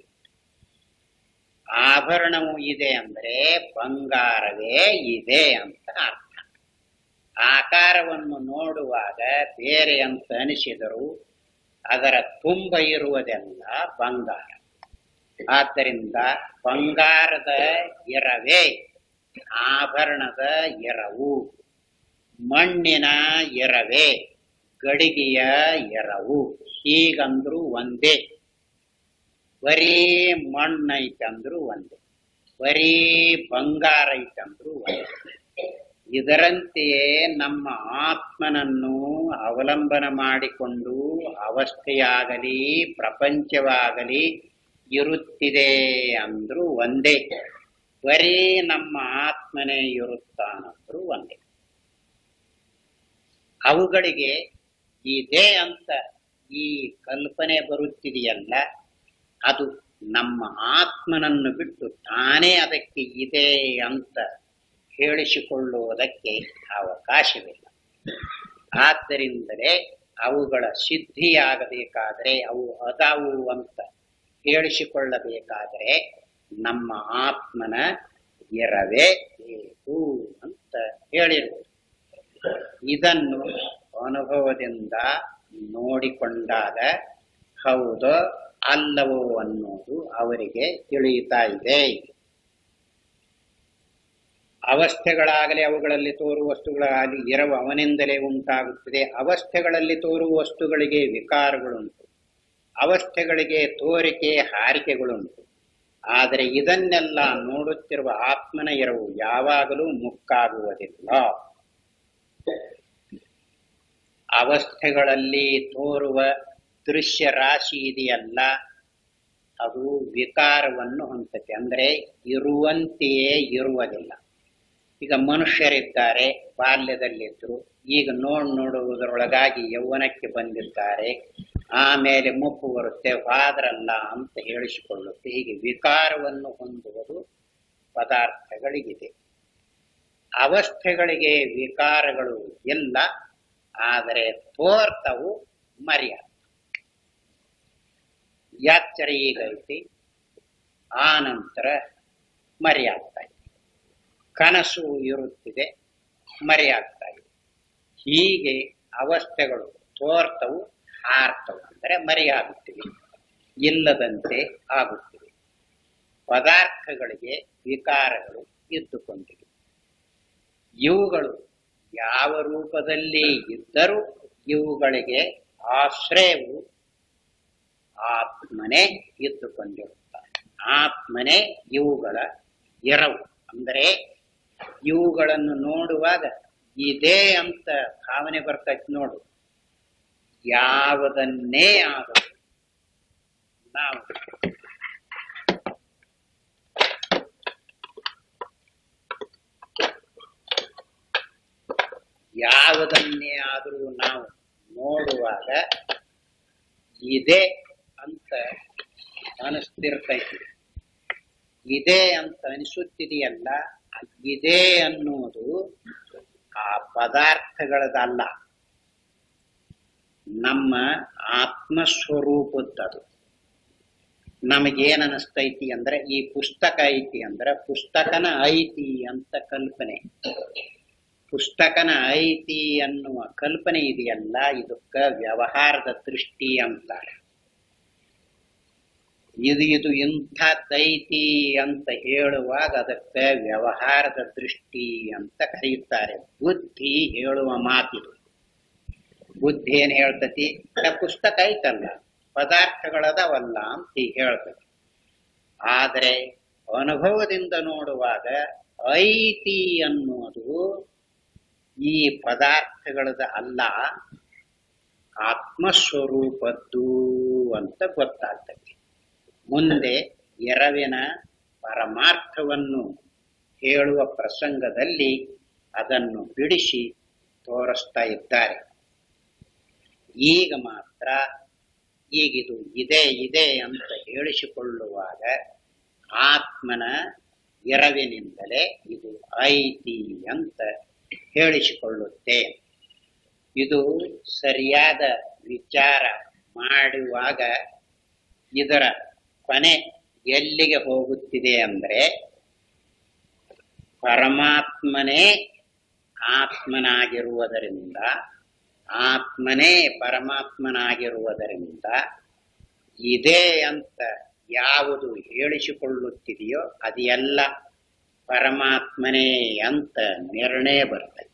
ಆಭರಣವು ಇದೆ ಅಂದ್ರೆ ಬಂಗಾರವೇ ಇದೆ ಅಂತ ಅರ್ಥ ಆಕಾರವನ್ನು ನೋಡುವಾಗ ಬೇರೆ ಅಂತ ಅನಿಸಿದರೂ ಅದರ ತುಂಬ ಇರುವುದೆಲ್ಲ ಬಂಗಾರ ಆದ್ದರಿಂದ ಬಂಗಾರದ ಎರವೇ ಆಭರಣದ ಎರವು ಮಣ್ಣಿನ ಎರವೇ ಗಡಿಗೆಯ ಎರವು ಹೀಗಂದ್ರು ಒಂದೇ ಬರೀ ಮಣ್ಣು ಐತಂದ್ರು ಒಂದೇ ಬರೀ ಬಂಗಾರ ಐತಂದ್ರು ಒಂದೇ ಇದರಂತೆಯೇ ನಮ್ಮ ಆತ್ಮನನ್ನು ಅವಲಂಬನ ಮಾಡಿಕೊಂಡು ಅವಸ್ಥೆಯಾಗಲಿ ಪ್ರಪಂಚವಾಗಲಿ ಇರುತ್ತಿದೆ ಅಂದ್ರು ಒಂದೇ ಬರೀ ನಮ್ಮ ಆತ್ಮನೇ ಇರುತ್ತಾನಂದ್ರು ಒಂದೇ ಅವುಗಳಿಗೆ ಇದೆ ಅಂತ ಈ ಕಲ್ಪನೆ ಬರುತ್ತಿದೆಯಲ್ಲ ಅದು ನಮ್ಮ ಆತ್ಮನನ್ನು ಬಿಟ್ಟು ತಾನೇ ಅದಕ್ಕೆ ಇದೆ ಅಂತ ಹೇಳಿಸಿಕೊಳ್ಳುವುದಕ್ಕೆ ಅವಕಾಶವಿಲ್ಲ ಆದ್ದರಿಂದಲೇ ಅವುಗಳ ಸಿದ್ಧಿಯಾಗಬೇಕಾದರೆ ಅವು ಅದಾವು ಅಂತ ಹೇಳಿಸಿಕೊಳ್ಳಬೇಕಾದರೆ ನಮ್ಮ ಆತ್ಮನ ಇರವೇ ಬೇಕು ಅಂತ ಹೇಳಿರುವುದು ಇದನ್ನು ಅನುಭವದಿಂದ ನೋಡಿಕೊಂಡಾಗ ಹೌದು ಅಲ್ಲವೋ ಅನ್ನೋದು ಅವರಿಗೆ ತಿಳಿಯುತ್ತಾ ಇದೆ ಅವಸ್ಥೆಗಳಾಗಲಿ ಅವುಗಳಲ್ಲಿ ತೋರುವ ವಸ್ತುಗಳಾಗಲಿ ಇರವು ಅವನಿಂದಲೇ ಉಂಟಾಗುತ್ತದೆ ಅವಸ್ಥೆಗಳಲ್ಲಿ ತೋರುವ ವಸ್ತುಗಳಿಗೆ ವಿಕಾರಗಳುಂಟು ಅವಸ್ಥೆಗಳಿಗೆ ತೋರಿಕೆ ಹಾರಿಕೆಗಳುಂಟು ಆದರೆ ಇದನ್ನೆಲ್ಲ ನೋಡುತ್ತಿರುವ ಆತ್ಮನ ಎರವು ಯಾವಾಗಲೂ ಮುಕ್ಕಾಗುವುದಿಲ್ಲ ಅವಸ್ಥೆಗಳಲ್ಲಿ ತೋರುವ ದೃಶ್ಯ ರಾಶಿ ಇದೆಯಲ್ಲ ಅದು ವಿಕಾರವನ್ನು ಹೊಂದುತ್ತೆ ಅಂದರೆ ಇರುವಂತೆಯೇ ಇರುವುದಿಲ್ಲ ಈಗ ಮನುಷ್ಯರಿದ್ದಾರೆ ಬಾಲ್ಯದಲ್ಲಿದ್ದರು ಈಗ ನೋಡ್ ನೋಡುವುದರೊಳಗಾಗಿ ಯೌವನಕ್ಕೆ ಬಂದಿದ್ದಾರೆ ಆಮೇಲೆ ಮುಪ್ಪು ಬರುತ್ತೆ ವಾದ್ರಲ್ಲ ಅಂತ ಹೇಳಿಸಿಕೊಳ್ಳುತ್ತೆ ಹೀಗೆ ವಿಕಾರವನ್ನು ಹೊಂದುವುದು ಪದಾರ್ಥಗಳಿಗಿದೆ ಅವಸ್ಥೆಗಳಿಗೆ ವಿಕಾರಗಳು ಇಲ್ಲ ಆದರೆ ತೋರ್ತವು ಮರ್ಯಾದ ಎಚ್ಚರ ಈಗೈತಿ ಆ ನಂತರ ಮರೆಯಾಗ್ತಾ ಇದೆ ಕನಸು ಇರುತ್ತಿದೆ ಮರೆಯಾಗ್ತಾ ಇದೆ ಹೀಗೆ ಅವಸ್ಥೆಗಳು ತೋರ್ತವು ಹಾರ್ತವು ಅಂದರೆ ಮರೆಯಾಗುತ್ತಿವೆ ಇಲ್ಲದಂತೆ ಆಗುತ್ತಿವೆ ಪದಾರ್ಥಗಳಿಗೆ ವಿಕಾರಗಳು ಇದ್ದುಕೊಂಡಿವೆ ಇವುಗಳು ಯಾವ ರೂಪದಲ್ಲಿ ಇದ್ದರೂ ಇವುಗಳಿಗೆ ಆಶ್ರಯವು ಆತ್ಮನೇ ಇದ್ದುಕೊಂಡಿರುತ್ತಾರೆ ಆತ್ಮನೇ ಇವುಗಳ ಎರವು ಅಂದರೆ ಇವುಗಳನ್ನು ನೋಡುವಾಗ ಇದೇ ಅಂತ ಭಾವನೆ ಬರ್ತೈತಿ ನೋಡು ಯಾವುದನ್ನೇ ಆದರೂ ನಾವು ಯಾವುದನ್ನೇ ಆದರೂ ನಾವು ನೋಡುವಾಗ ಇದೆ ಅಂತ ಅನಿಸ್ತಿರ್ತೈತಿ ಇದೆ ಅಂತ ಅನಿಸುತ್ತಿದೆಯಲ್ಲ ಆ ಇದೆ ಅನ್ನುವುದು ಆ ಪದಾರ್ಥಗಳದಲ್ಲ ನಮ್ಮ ಆತ್ಮಸ್ವರೂಪದ್ದದು ನಮಗೇನ್ ಅನಿಸ್ತೈತಿ ಅಂದ್ರೆ ಈ ಪುಸ್ತಕ ಐತಿ ಅಂದ್ರೆ ಪುಸ್ತಕನ ಐತಿ ಅಂತ ಕಲ್ಪನೆ ಪುಸ್ತಕನ ಐತಿ ಅನ್ನುವ ಕಲ್ಪನೆ ಇದೆಯಲ್ಲ ಇದಕ್ಕ ವ್ಯವಹಾರದ ದೃಷ್ಟಿ ಅಂತಾರೆ ಇದು ಇದು ಇಂಥದ್ದೈತಿ ಅಂತ ಹೇಳುವಾಗ ಅದಕ್ಕೆ ವ್ಯವಹಾರದ ದೃಷ್ಟಿ ಅಂತ ಕರೆಯುತ್ತಾರೆ ಬುದ್ಧಿ ಹೇಳುವ ಮಾತಿದು ಬುದ್ಧಿ ಏನ್ ಹೇಳ್ತತಿ ಅಲ್ಲ, ಪುಸ್ತಕ ಐತಲ್ಲ ಪದಾರ್ಥಗಳದವಲ್ಲ ಅಂತ ಹೀಗೆ ಹೇಳ್ತತಿ ಆದರೆ ಅನುಭವದಿಂದ ನೋಡುವಾಗ ಐತಿ ಅನ್ನೋದು ಈ ಪದಾರ್ಥಗಳದ ಅಲ್ಲ ಆತ್ಮಸ್ವರೂಪದ್ದು ಅಂತ ಗೊತ್ತಾಗ್ತದೆ ಮುಂದೆ ಎರವಿನ ಪರಮಾರ್ಥವನ್ನು ಹೇಳುವ ಪ್ರಸಂಗದಲ್ಲಿ ಅದನ್ನು ಬಿಡಿಸಿ ತೋರಿಸ್ತಾ ಇದ್ದಾರೆ ಈಗ ಮಾತ್ರ ಈಗಿದು ಇದೆ ಇದೆ ಅಂತ ಹೇಳಿಸಿಕೊಳ್ಳುವಾಗ ಆತ್ಮನ ಎರವಿನಿಂದಲೇ ಇದು ಐತಿ ಅಂತ ಹೇಳಿಸಿಕೊಳ್ಳುತ್ತೆ ಇದು ಸರಿಯಾದ ವಿಚಾರ ಮಾಡುವಾಗ ಇದರ ಕೊನೆ ಎಲ್ಲಿಗೆ ಹೋಗುತ್ತಿದೆ ಅಂದ್ರೆ ಪರಮಾತ್ಮನೇ ಆತ್ಮನಾಗಿರುವುದರಿಂದ ಆತ್ಮನೇ ಪರಮಾತ್ಮನಾಗಿರುವುದರಿಂದ ಇದೆ ಅಂತ ಯಾವುದು ಹೇಳಿಸಿಕೊಳ್ಳುತ್ತಿದೆಯೋ ಅದೆಲ್ಲ ಪರಮಾತ್ಮನೇ ಅಂತ ನಿರ್ಣಯ ಬರ್ತದೆ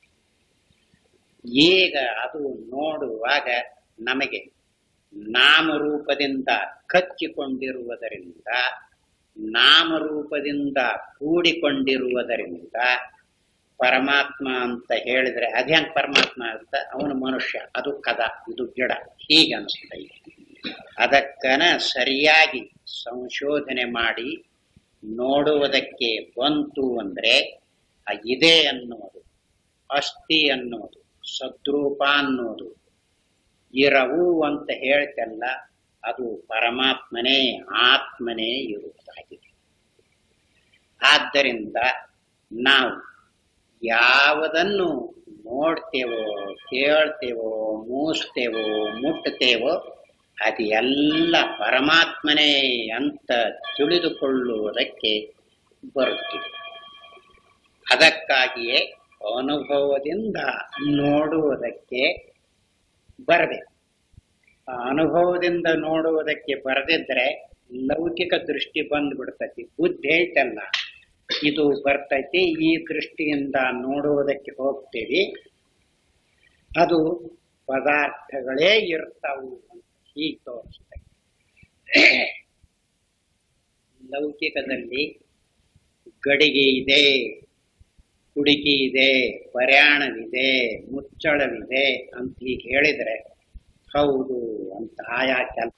ಈಗ ಅದು ನೋಡುವಾಗ ನಮಗೆ ನಾಮರೂಪದಿಂದ ಕಚ್ಚಿಕೊಂಡಿರುವುದರಿಂದ ನಾಮರೂಪದಿಂದ ಕೂಡಿಕೊಂಡಿರುವುದರಿಂದ ಪರಮಾತ್ಮ ಅಂತ ಹೇಳಿದ್ರೆ ಅದ್ಯಾಂಗ ಪರಮಾತ್ಮ ಅಂತ ಅವನು ಮನುಷ್ಯ ಅದು ಕದ ಇದು ಗಿಡ ಹೀಗೆ ಅನಿಸ್ತಾ ಇದೆ ಅದಕ್ಕನ ಸರಿಯಾಗಿ ಸಂಶೋಧನೆ ಮಾಡಿ ನೋಡುವುದಕ್ಕೆ ಬಂತು ಅಂದ್ರೆ ಆ ಇದೆ ಅನ್ನೋದು ಅಸ್ಥಿ ಅನ್ನೋದು ಸದ್ರೂಪ ಅನ್ನೋದು ಇರವು ಅಂತ ಹೇಳ್ತಲ್ಲ ಅದು ಪರಮಾತ್ಮನೇ ಆತ್ಮನೇ ಇರುವುದಾಗಿದೆ ಆದ್ದರಿಂದ ನಾವು ಯಾವುದನ್ನು ನೋಡ್ತೇವೋ ಕೇಳ್ತೇವೋ ಮೂಸ್ತೇವೋ ಮುಟ್ತೇವೋ ಅದು ಎಲ್ಲ ಪರಮಾತ್ಮನೇ ಅಂತ ತಿಳಿದುಕೊಳ್ಳುವುದಕ್ಕೆ ಬರುತ್ತಿದೆ ಅದಕ್ಕಾಗಿಯೇ ಅನುಭವದಿಂದ ನೋಡುವುದಕ್ಕೆ ಬರಬೇಕು ಆ ಅನುಭವದಿಂದ ನೋಡುವುದಕ್ಕೆ ಬರದಿದ್ರೆ ಲೌಕಿಕ ದೃಷ್ಟಿ ಬಂದ್ಬಿಡ್ತೈತಿ ಬುದ್ಧಿ ಐತಲ್ಲ ಇದು ಬರ್ತೈತಿ ಈ ದೃಷ್ಟಿಯಿಂದ ನೋಡುವುದಕ್ಕೆ ಹೋಗ್ತೀವಿ ಅದು ಪದಾರ್ಥಗಳೇ ಇರ್ತಾವು ಅಂತ ಹೀಗೆ ತೋರಿಸ್ತೈತಿ ಲೌಕಿಕದಲ್ಲಿ ಗಡಿಗೆ ಇದೆ ಹುಡುಕಿ ಇದೆ ಪ್ರಯಾಣವಿದೆ ಮುಚ್ಚಳವಿದೆ ಅಂತ ಹೀಗೆ ಹೇಳಿದ್ರೆ ಹೌದು ಅಂತ ಆಯಾ ಕೆಲ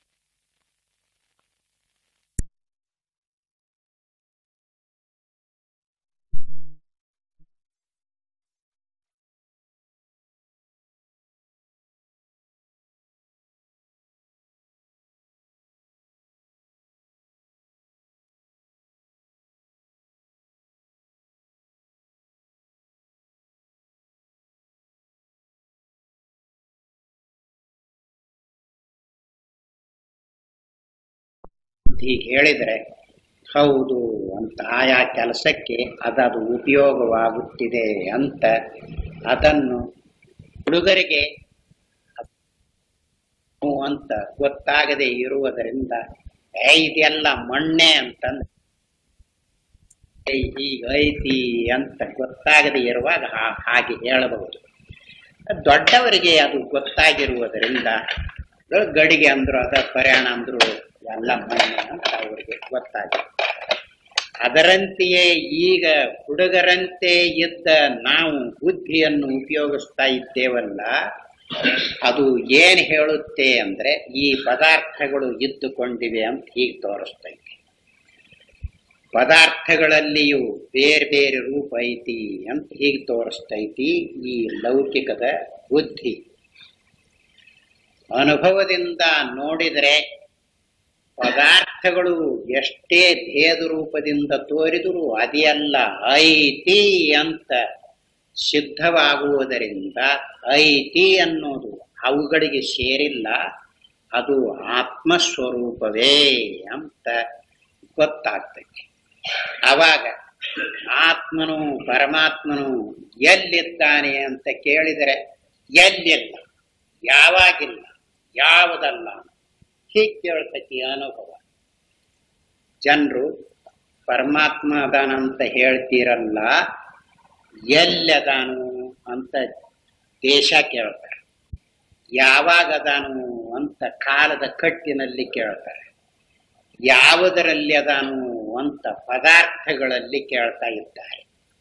ಹೀಗೆ ಹೇಳಿದ್ರೆ ಹೌದು ಅಂತ ಆಯಾ ಕೆಲಸಕ್ಕೆ ಅದದು ಉಪಯೋಗವಾಗುತ್ತಿದೆ ಅಂತ ಅದನ್ನು ಹುಡುಗರಿಗೆ ಅಂತ ಗೊತ್ತಾಗದೆ ಇರುವುದರಿಂದ ಏ ಇದೆಲ್ಲ ಮಣ್ಣೆ ಅಂತಂದ್ರೆ ಏ ಹೀಗೈತಿ ಅಂತ ಗೊತ್ತಾಗದೆ ಇರುವಾಗ ಹಾ- ಹಾಗೆ ಹೇಳಬಹುದು ದೊಡ್ಡವರಿಗೆ ಅದು ಗೊತ್ತಾಗಿರುವುದರಿಂದ ಗಡಿಗೆ ಅಂದ್ರು ಅದ ಪ್ರಯಾಣ ಅಂದ್ರು ಎಲ್ಲ ಮಣ್ಣೆ ಅಂತ ಅವರಿಗೆ ಗೊತ್ತಾಗಿದೆ ಅದರಂತೆಯೇ ಈಗ ಹುಡುಗರಂತೆ ಇದ್ದ ನಾವು ಬುದ್ಧಿಯನ್ನು ಉಪಯೋಗಿಸ್ತಾ ಇದ್ದೇವಲ್ಲ ಅದು ಏನ್ ಹೇಳುತ್ತೆ ಅಂದ್ರೆ ಈ ಪದಾರ್ಥಗಳು ಇದ್ದುಕೊಂಡಿವೆ ಅಂತ ಹೀಗೆ ತೋರಿಸ್ತೈತಿ ಪದಾರ್ಥಗಳಲ್ಲಿಯೂ ಬೇರೆ ಬೇರೆ ರೂಪ ಐತಿ ಅಂತ ಹೀಗೆ ತೋರಿಸ್ತೈತಿ ಈ ಲೌಕಿಕದ ಬುದ್ಧಿ ಅನುಭವದಿಂದ ನೋಡಿದರೆ ಪದಾರ್ಥಗಳು ಎಷ್ಟೇ ಭೇದ ರೂಪದಿಂದ ತೋರಿದರೂ ಅದೆಲ್ಲ ಐತಿ ಅಂತ ಸಿದ್ಧವಾಗುವುದರಿಂದ ಐತಿ ಅನ್ನೋದು ಅವುಗಳಿಗೆ ಸೇರಿಲ್ಲ ಅದು ಆತ್ಮಸ್ವರೂಪವೇ ಅಂತ ಗೊತ್ತಾಗ್ತೈತಿ ಅವಾಗ ಆತ್ಮನು ಪರಮಾತ್ಮನು ಎಲ್ಲಿದ್ದಾನೆ ಅಂತ ಕೇಳಿದರೆ ಎಲ್ಲಿಲ್ಲ ಯಾವಾಗಿಲ್ಲ ಯಾವುದಲ್ಲ ಹೀಗೆ ಕೇಳ್ತೈತಿ ಅನುಭವ ಜನರು ಪರಮಾತ್ಮ ಅದಾನಂತ ಹೇಳ್ತೀರಲ್ಲ ಎಲ್ಲದಾನು ಅಂತ ದೇಶ ಕೇಳ್ತಾರೆ ಯಾವಾಗ ಅದಾನು ಅಂತ ಕಾಲದ ಕಟ್ಟಿನಲ್ಲಿ ಕೇಳ್ತಾರೆ ಯಾವುದರಲ್ಲಿ ಅದಾನು ಅಂತ ಪದಾರ್ಥಗಳಲ್ಲಿ ಕೇಳ್ತಾ ಇದ್ದಾರೆ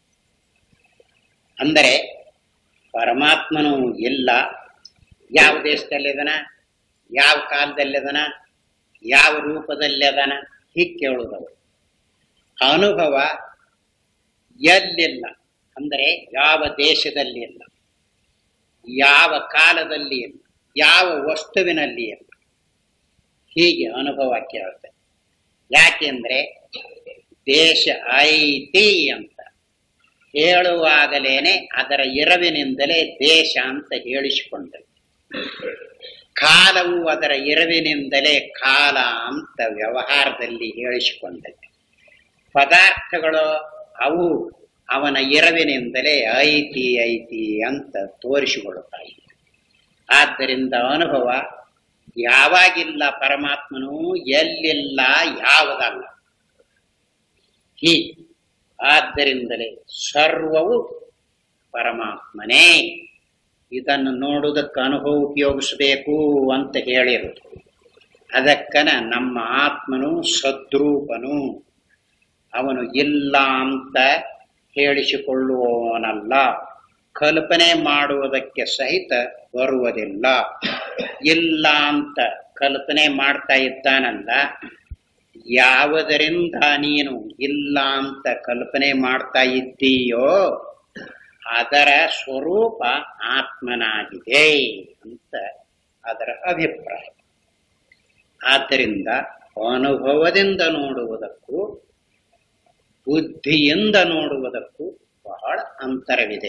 ಅಂದರೆ ಪರಮಾತ್ಮನು ಇಲ್ಲ ಯಾವ ದೇಶದಲ್ಲಿದನ ಯಾವ ಕಾಲದಲ್ಲಿದನ ಯಾವ ರೂಪದಲ್ಲಿ ಅದನ ಹೀಗೆ ಕೇಳುವುದವರು ಅನುಭವ ಎಲ್ಲಿಲ್ಲ ಅಂದರೆ ಯಾವ ದೇಶದಲ್ಲಿ ಇಲ್ಲ ಯಾವ ಕಾಲದಲ್ಲಿ ಇಲ್ಲ ಯಾವ ವಸ್ತುವಿನಲ್ಲಿ ಇಲ್ಲ ಹೀಗೆ ಅನುಭವ ಕೇಳುತ್ತೆ ಯಾಕೆಂದ್ರೆ ದೇಶ ಐತಿ ಅಂತ ಹೇಳುವಾಗಲೇನೆ ಅದರ ಎರವಿನಿಂದಲೇ ದೇಶ ಅಂತ ಹೇಳಿಸಿಕೊಂಡರು ಕಾಲವು ಅದರ ಎರವಿನಿಂದಲೇ ಕಾಲ ಅಂತ ವ್ಯವಹಾರದಲ್ಲಿ ಹೇಳಿಸಿಕೊಂಡದೆ ಪದಾರ್ಥಗಳು ಅವು ಅವನ ಎರವಿನಿಂದಲೇ ಐತಿ ಐತಿ ಅಂತ ತೋರಿಸಿಕೊಳ್ಳುತ್ತಾ ಇವೆ ಆದ್ದರಿಂದ ಅನುಭವ ಯಾವಾಗಿಲ್ಲ ಪರಮಾತ್ಮನು ಎಲ್ಲಿಲ್ಲ ಯಾವುದಲ್ಲ ಹೀಗೆ ಆದ್ದರಿಂದಲೇ ಸರ್ವವು ಪರಮಾತ್ಮನೇ ಇದನ್ನು ನೋಡುವುದಕ್ಕೆ ಅನುಭವ ಉಪಯೋಗಿಸಬೇಕು ಅಂತ ಹೇಳಿರುವುದು ಅದಕ್ಕನ ನಮ್ಮ ಆತ್ಮನು ಸದ್ರೂಪನು ಅವನು ಇಲ್ಲ ಅಂತ ಹೇಳಿಸಿಕೊಳ್ಳುವವನಲ್ಲ ಕಲ್ಪನೆ ಮಾಡುವುದಕ್ಕೆ ಸಹಿತ ಬರುವುದಿಲ್ಲ ಇಲ್ಲ ಅಂತ ಕಲ್ಪನೆ ಮಾಡ್ತಾ ಇದ್ದಾನಲ್ಲ ಯಾವುದರಿಂದ ನೀನು ಇಲ್ಲ ಅಂತ ಕಲ್ಪನೆ ಮಾಡ್ತಾ ಇದ್ದೀಯೋ ಅದರ ಸ್ವರೂಪ ಆತ್ಮನಾಗಿದೆ ಅಂತ ಅದರ ಅಭಿಪ್ರಾಯ ಆದ್ದರಿಂದ ಅನುಭವದಿಂದ ನೋಡುವುದಕ್ಕೂ ಬುದ್ಧಿಯಿಂದ ನೋಡುವುದಕ್ಕೂ ಬಹಳ ಅಂತರವಿದೆ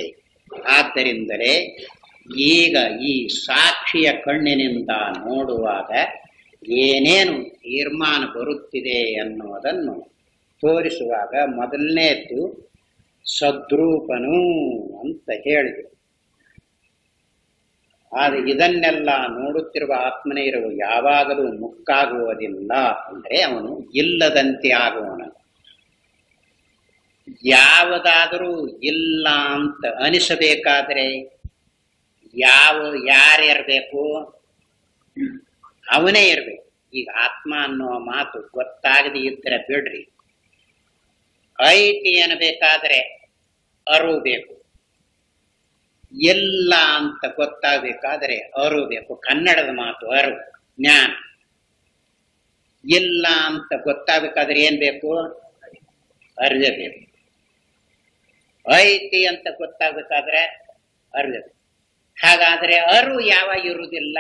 ಆದ್ದರಿಂದಲೇ ಈಗ ಈ ಸಾಕ್ಷಿಯ ಕಣ್ಣಿನಿಂದ ನೋಡುವಾಗ ಏನೇನು ತೀರ್ಮಾನ ಬರುತ್ತಿದೆ ಅನ್ನುವುದನ್ನು ತೋರಿಸುವಾಗ ಮೊದಲನೇದ್ದು ಸದ್ರೂಪನು ಅಂತ ಹೇಳಿದೆ ಆದರೆ ಇದನ್ನೆಲ್ಲ ನೋಡುತ್ತಿರುವ ಆತ್ಮನೇ ಇರುವ ಯಾವಾಗಲೂ ಮುಕ್ಕಾಗುವುದಿಲ್ಲ ಅಂದ್ರೆ ಅವನು ಇಲ್ಲದಂತೆ ಆಗುವನು ಯಾವುದಾದರೂ ಇಲ್ಲ ಅಂತ ಅನಿಸಬೇಕಾದ್ರೆ ಯಾವ ಯಾರಿರ್ಬೇಕು ಅವನೇ ಇರ್ಬೇಕು ಈಗ ಆತ್ಮ ಅನ್ನುವ ಮಾತು ಗೊತ್ತಾಗದೆ ಇದ್ರೆ ಬಿಡ್ರಿ ಐತಿ ಅನ್ನಬೇಕಾದ್ರೆ ಅರು ಬೇಕು ಎಲ್ಲ ಅಂತ ಗೊತ್ತಾಗಬೇಕಾದ್ರೆ ಅರು ಬೇಕು ಕನ್ನಡದ ಮಾತು ಅರು ಜ್ಞಾನ ಇಲ್ಲ ಅಂತ ಗೊತ್ತಾಗಬೇಕಾದ್ರೆ ಏನ್ ಬೇಕು ಅರಿಯಬೇಕು ಐತಿ ಅಂತ ಗೊತ್ತಾಗಬೇಕಾದ್ರೆ ಅರಿಯಬೇಕು ಹಾಗಾದ್ರೆ ಅರು ಯಾವಾಗ ಇರುವುದಿಲ್ಲ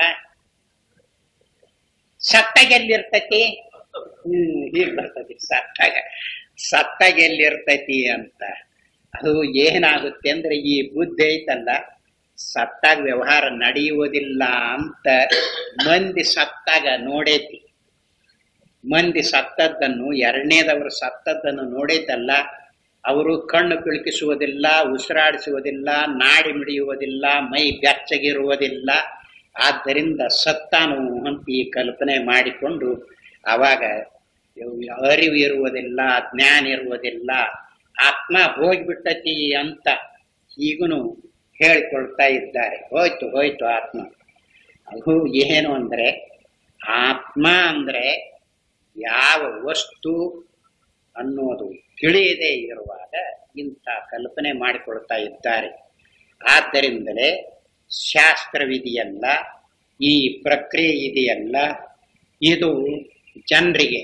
ಸತ್ತಾಗ ಎಲ್ಲಿರ್ತತಿ ಹ್ಮ್ ಹೀಗ್ ಬರ್ತತಿ ಸತ್ತಾಗ ಸತ್ತಾಗ ಎಲ್ಲಿರ್ತತಿ ಅಂತ ಅದು ಏನಾಗುತ್ತೆ ಅಂದ್ರೆ ಈ ಬುದ್ಧಿ ಐತಲ್ಲ ಸತ್ತಾಗ ವ್ಯವಹಾರ ನಡೆಯುವುದಿಲ್ಲ ಅಂತ ಮಂದಿ ಸತ್ತಾಗ ನೋಡೈತಿ ಮಂದಿ ಸತ್ತದ್ದನ್ನು ಎರಡನೇದವರು ಸತ್ತದ್ದನ್ನು ನೋಡೈತಲ್ಲ ಅವರು ಕಣ್ಣು ಪಿಳುಕಿಸುವುದಿಲ್ಲ ಉಸಿರಾಡಿಸುವುದಿಲ್ಲ ನಾಡಿ ಮಿಡಿಯುವುದಿಲ್ಲ ಮೈ ಬೆಚ್ಚಗಿರುವುದಿಲ್ಲ ಆದ್ದರಿಂದ ಸತ್ತಾನು ಅಂತ ಈ ಕಲ್ಪನೆ ಮಾಡಿಕೊಂಡು ಅವಾಗ ಅರಿವು ಇರುವುದಿಲ್ಲ ಜ್ಞಾನ ಇರುವುದಿಲ್ಲ ಆತ್ಮ ಹೋಗ್ಬಿಟ್ಟತಿ ಅಂತ ಈಗನು ಹೇಳಿಕೊಳ್ತಾ ಇದ್ದಾರೆ ಹೋಯ್ತು ಹೋಯ್ತು ಆತ್ಮ ಅದು ಏನು ಅಂದ್ರೆ ಆತ್ಮ ಅಂದ್ರೆ ಯಾವ ವಸ್ತು ಅನ್ನೋದು ತಿಳಿಯದೇ ಇರುವಾಗ ಇಂಥ ಕಲ್ಪನೆ ಮಾಡಿಕೊಳ್ತಾ ಇದ್ದಾರೆ ಆದ್ದರಿಂದಲೇ ಶಾಸ್ತ್ರವಿದೆಯಲ್ಲ ಈ ಪ್ರಕ್ರಿಯೆ ಇದೆಯಲ್ಲ ಇದು ಜನರಿಗೆ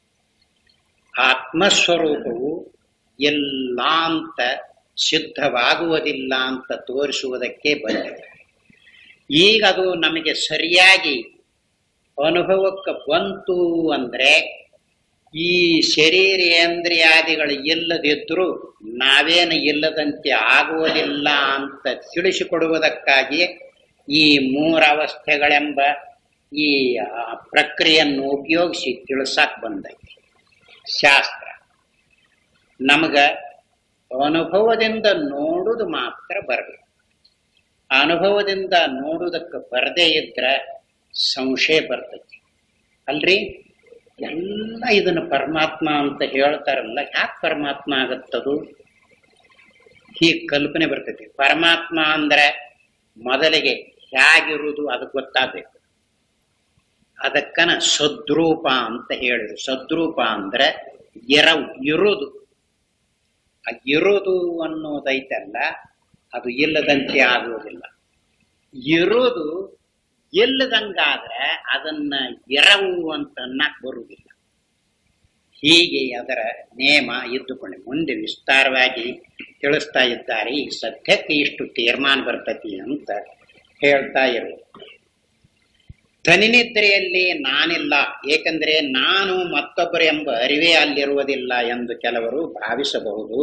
ಆತ್ಮಸ್ವರೂಪವು ಎಲ್ಲ ಅಂತ ಸಿದ್ಧವಾಗುವುದಿಲ್ಲ ಅಂತ ತೋರಿಸುವುದಕ್ಕೆ ಬಂದಿದೆ ಈಗ ಅದು ನಮಗೆ ಸರಿಯಾಗಿ ಅನುಭವಕ್ಕೆ ಬಂತು ಅಂದ್ರೆ ಈ ಶರೀರೇಂದ್ರಿಯಾದಿಗಳು ಇಲ್ಲದಿದ್ರೂ ನಾವೇನು ಇಲ್ಲದಂತೆ ಆಗುವುದಿಲ್ಲ ಅಂತ ತಿಳಿಸಿಕೊಡುವುದಕ್ಕಾಗಿ ಈ ಮೂರವಸ್ಥೆಗಳೆಂಬ ಈ ಆ, ಪ್ರಕ್ರಿಯೆಯನ್ನು ಉಪಯೋಗಿಸಿ ತಿಳಿಸಕ್ ಬಂದೈತಿ ಶಾಸ್ತ್ರ ನಮಗ ಅನುಭವದಿಂದ ನೋಡುದು ಮಾತ್ರ ಬರಬೇಕು ಅನುಭವದಿಂದ ನೋಡುವುದಕ್ಕೆ ಬರದೇ ಇದ್ರೆ ಸಂಶಯ ಬರ್ತೈತಿ ಅಲ್ರಿ ಎಲ್ಲ ಇದನ್ನು ಪರಮಾತ್ಮ ಅಂತ ಹೇಳ್ತಾರಲ್ಲ ಯಾಕೆ ಪರಮಾತ್ಮ ಆಗತ್ತದು ಹೀಗೆ ಕಲ್ಪನೆ ಬರ್ತೈತಿ ಪರಮಾತ್ಮ ಅಂದ್ರೆ ಮೊದಲಿಗೆ ಹೇಗಿರುವುದು ಅದು ಗೊತ್ತಾಗಬೇಕು ಅದಕ್ಕನ ಸದ್ರೂಪ ಅಂತ ಹೇಳಿದ್ರು ಸದ್ರೂಪ ಅಂದ್ರೆ ಇರವು ಇರುವುದು ಆ ಇರುವುದು ಅನ್ನೋದೈತಲ್ಲ ಅದು ಇಲ್ಲದಂತೆ ಆಗುವುದಿಲ್ಲ ಇರುವುದು ಇಲ್ಲದಂಗಾದ್ರೆ ಅದನ್ನ ಎರವು ಅಂತ ಅನ್ನಕ್ ಬರುವುದಿಲ್ಲ ಹೀಗೆ ಅದರ ನೇಮ ಇದ್ದುಕೊಂಡು ಮುಂದೆ ವಿಸ್ತಾರವಾಗಿ ತಿಳಿಸ್ತಾ ಇದ್ದಾರೆ ಈ ಸದ್ಯಕ್ಕೆ ಇಷ್ಟು ತೀರ್ಮಾನ ಬರ್ತತಿ ಅಂತ ಹೇಳ್ತಾ ಇರೋದು ಧನಿನಿದ್ರೆಯಲ್ಲಿ ನಾನಿಲ್ಲ ಏಕೆಂದರೆ ನಾನು ಮತ್ತೊಬ್ಬರು ಎಂಬ ಅರಿವೇ ಅಲ್ಲಿರುವುದಿಲ್ಲ ಎಂದು ಕೆಲವರು ಭಾವಿಸಬಹುದು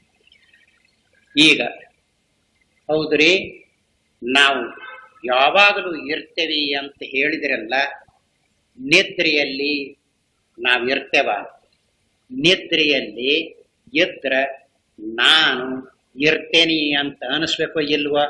ಈಗ ಹೌದ್ರಿ ನಾವು ಯಾವಾಗಲೂ ಇರ್ತೇವೆ ಅಂತ ಹೇಳಿದ್ರಲ್ಲ ನಿದ್ರೆಯಲ್ಲಿ ನಾವು ಇರ್ತೇವ ನಿದ್ರೆಯಲ್ಲಿ ಇದ್ರ ನಾನು ಇರ್ತೇನೆ ಅಂತ ಅನಿಸ್ಬೇಕೋ ಇಲ್ವೋ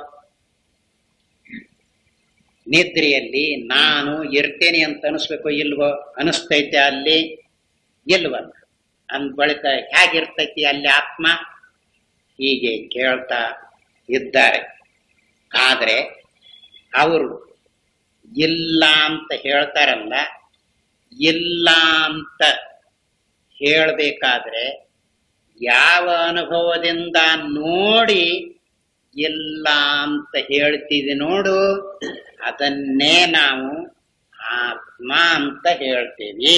ನಿದ್ರೆಯಲ್ಲಿ ನಾನು ಇರ್ತೇನೆ ಅಂತ ಅನಿಸ್ಬೇಕೋ ಇಲ್ವೋ ಅನಿಸ್ತೈತೆ ಅಲ್ಲಿ ಇಲ್ವಲ್ಲ ಅಂದ ಬಳಿಕ ಹೇಗಿರ್ತೈತಿ ಅಲ್ಲಿ ಆತ್ಮ ಹೀಗೆ ಕೇಳ್ತಾ ಇದ್ದಾರೆ ಆದರೆ ಅವರು ಇಲ್ಲ ಅಂತ ಹೇಳ್ತಾರಲ್ಲ ಇಲ್ಲ ಅಂತ ಹೇಳಬೇಕಾದ್ರೆ ಯಾವ ಅನುಭವದಿಂದ ನೋಡಿ ಇಲ್ಲ ಅಂತ ಹೇಳ್ತೀವಿ ನೋಡು ಅದನ್ನೇ ನಾವು ಆತ್ಮ ಅಂತ ಹೇಳ್ತೇವೆ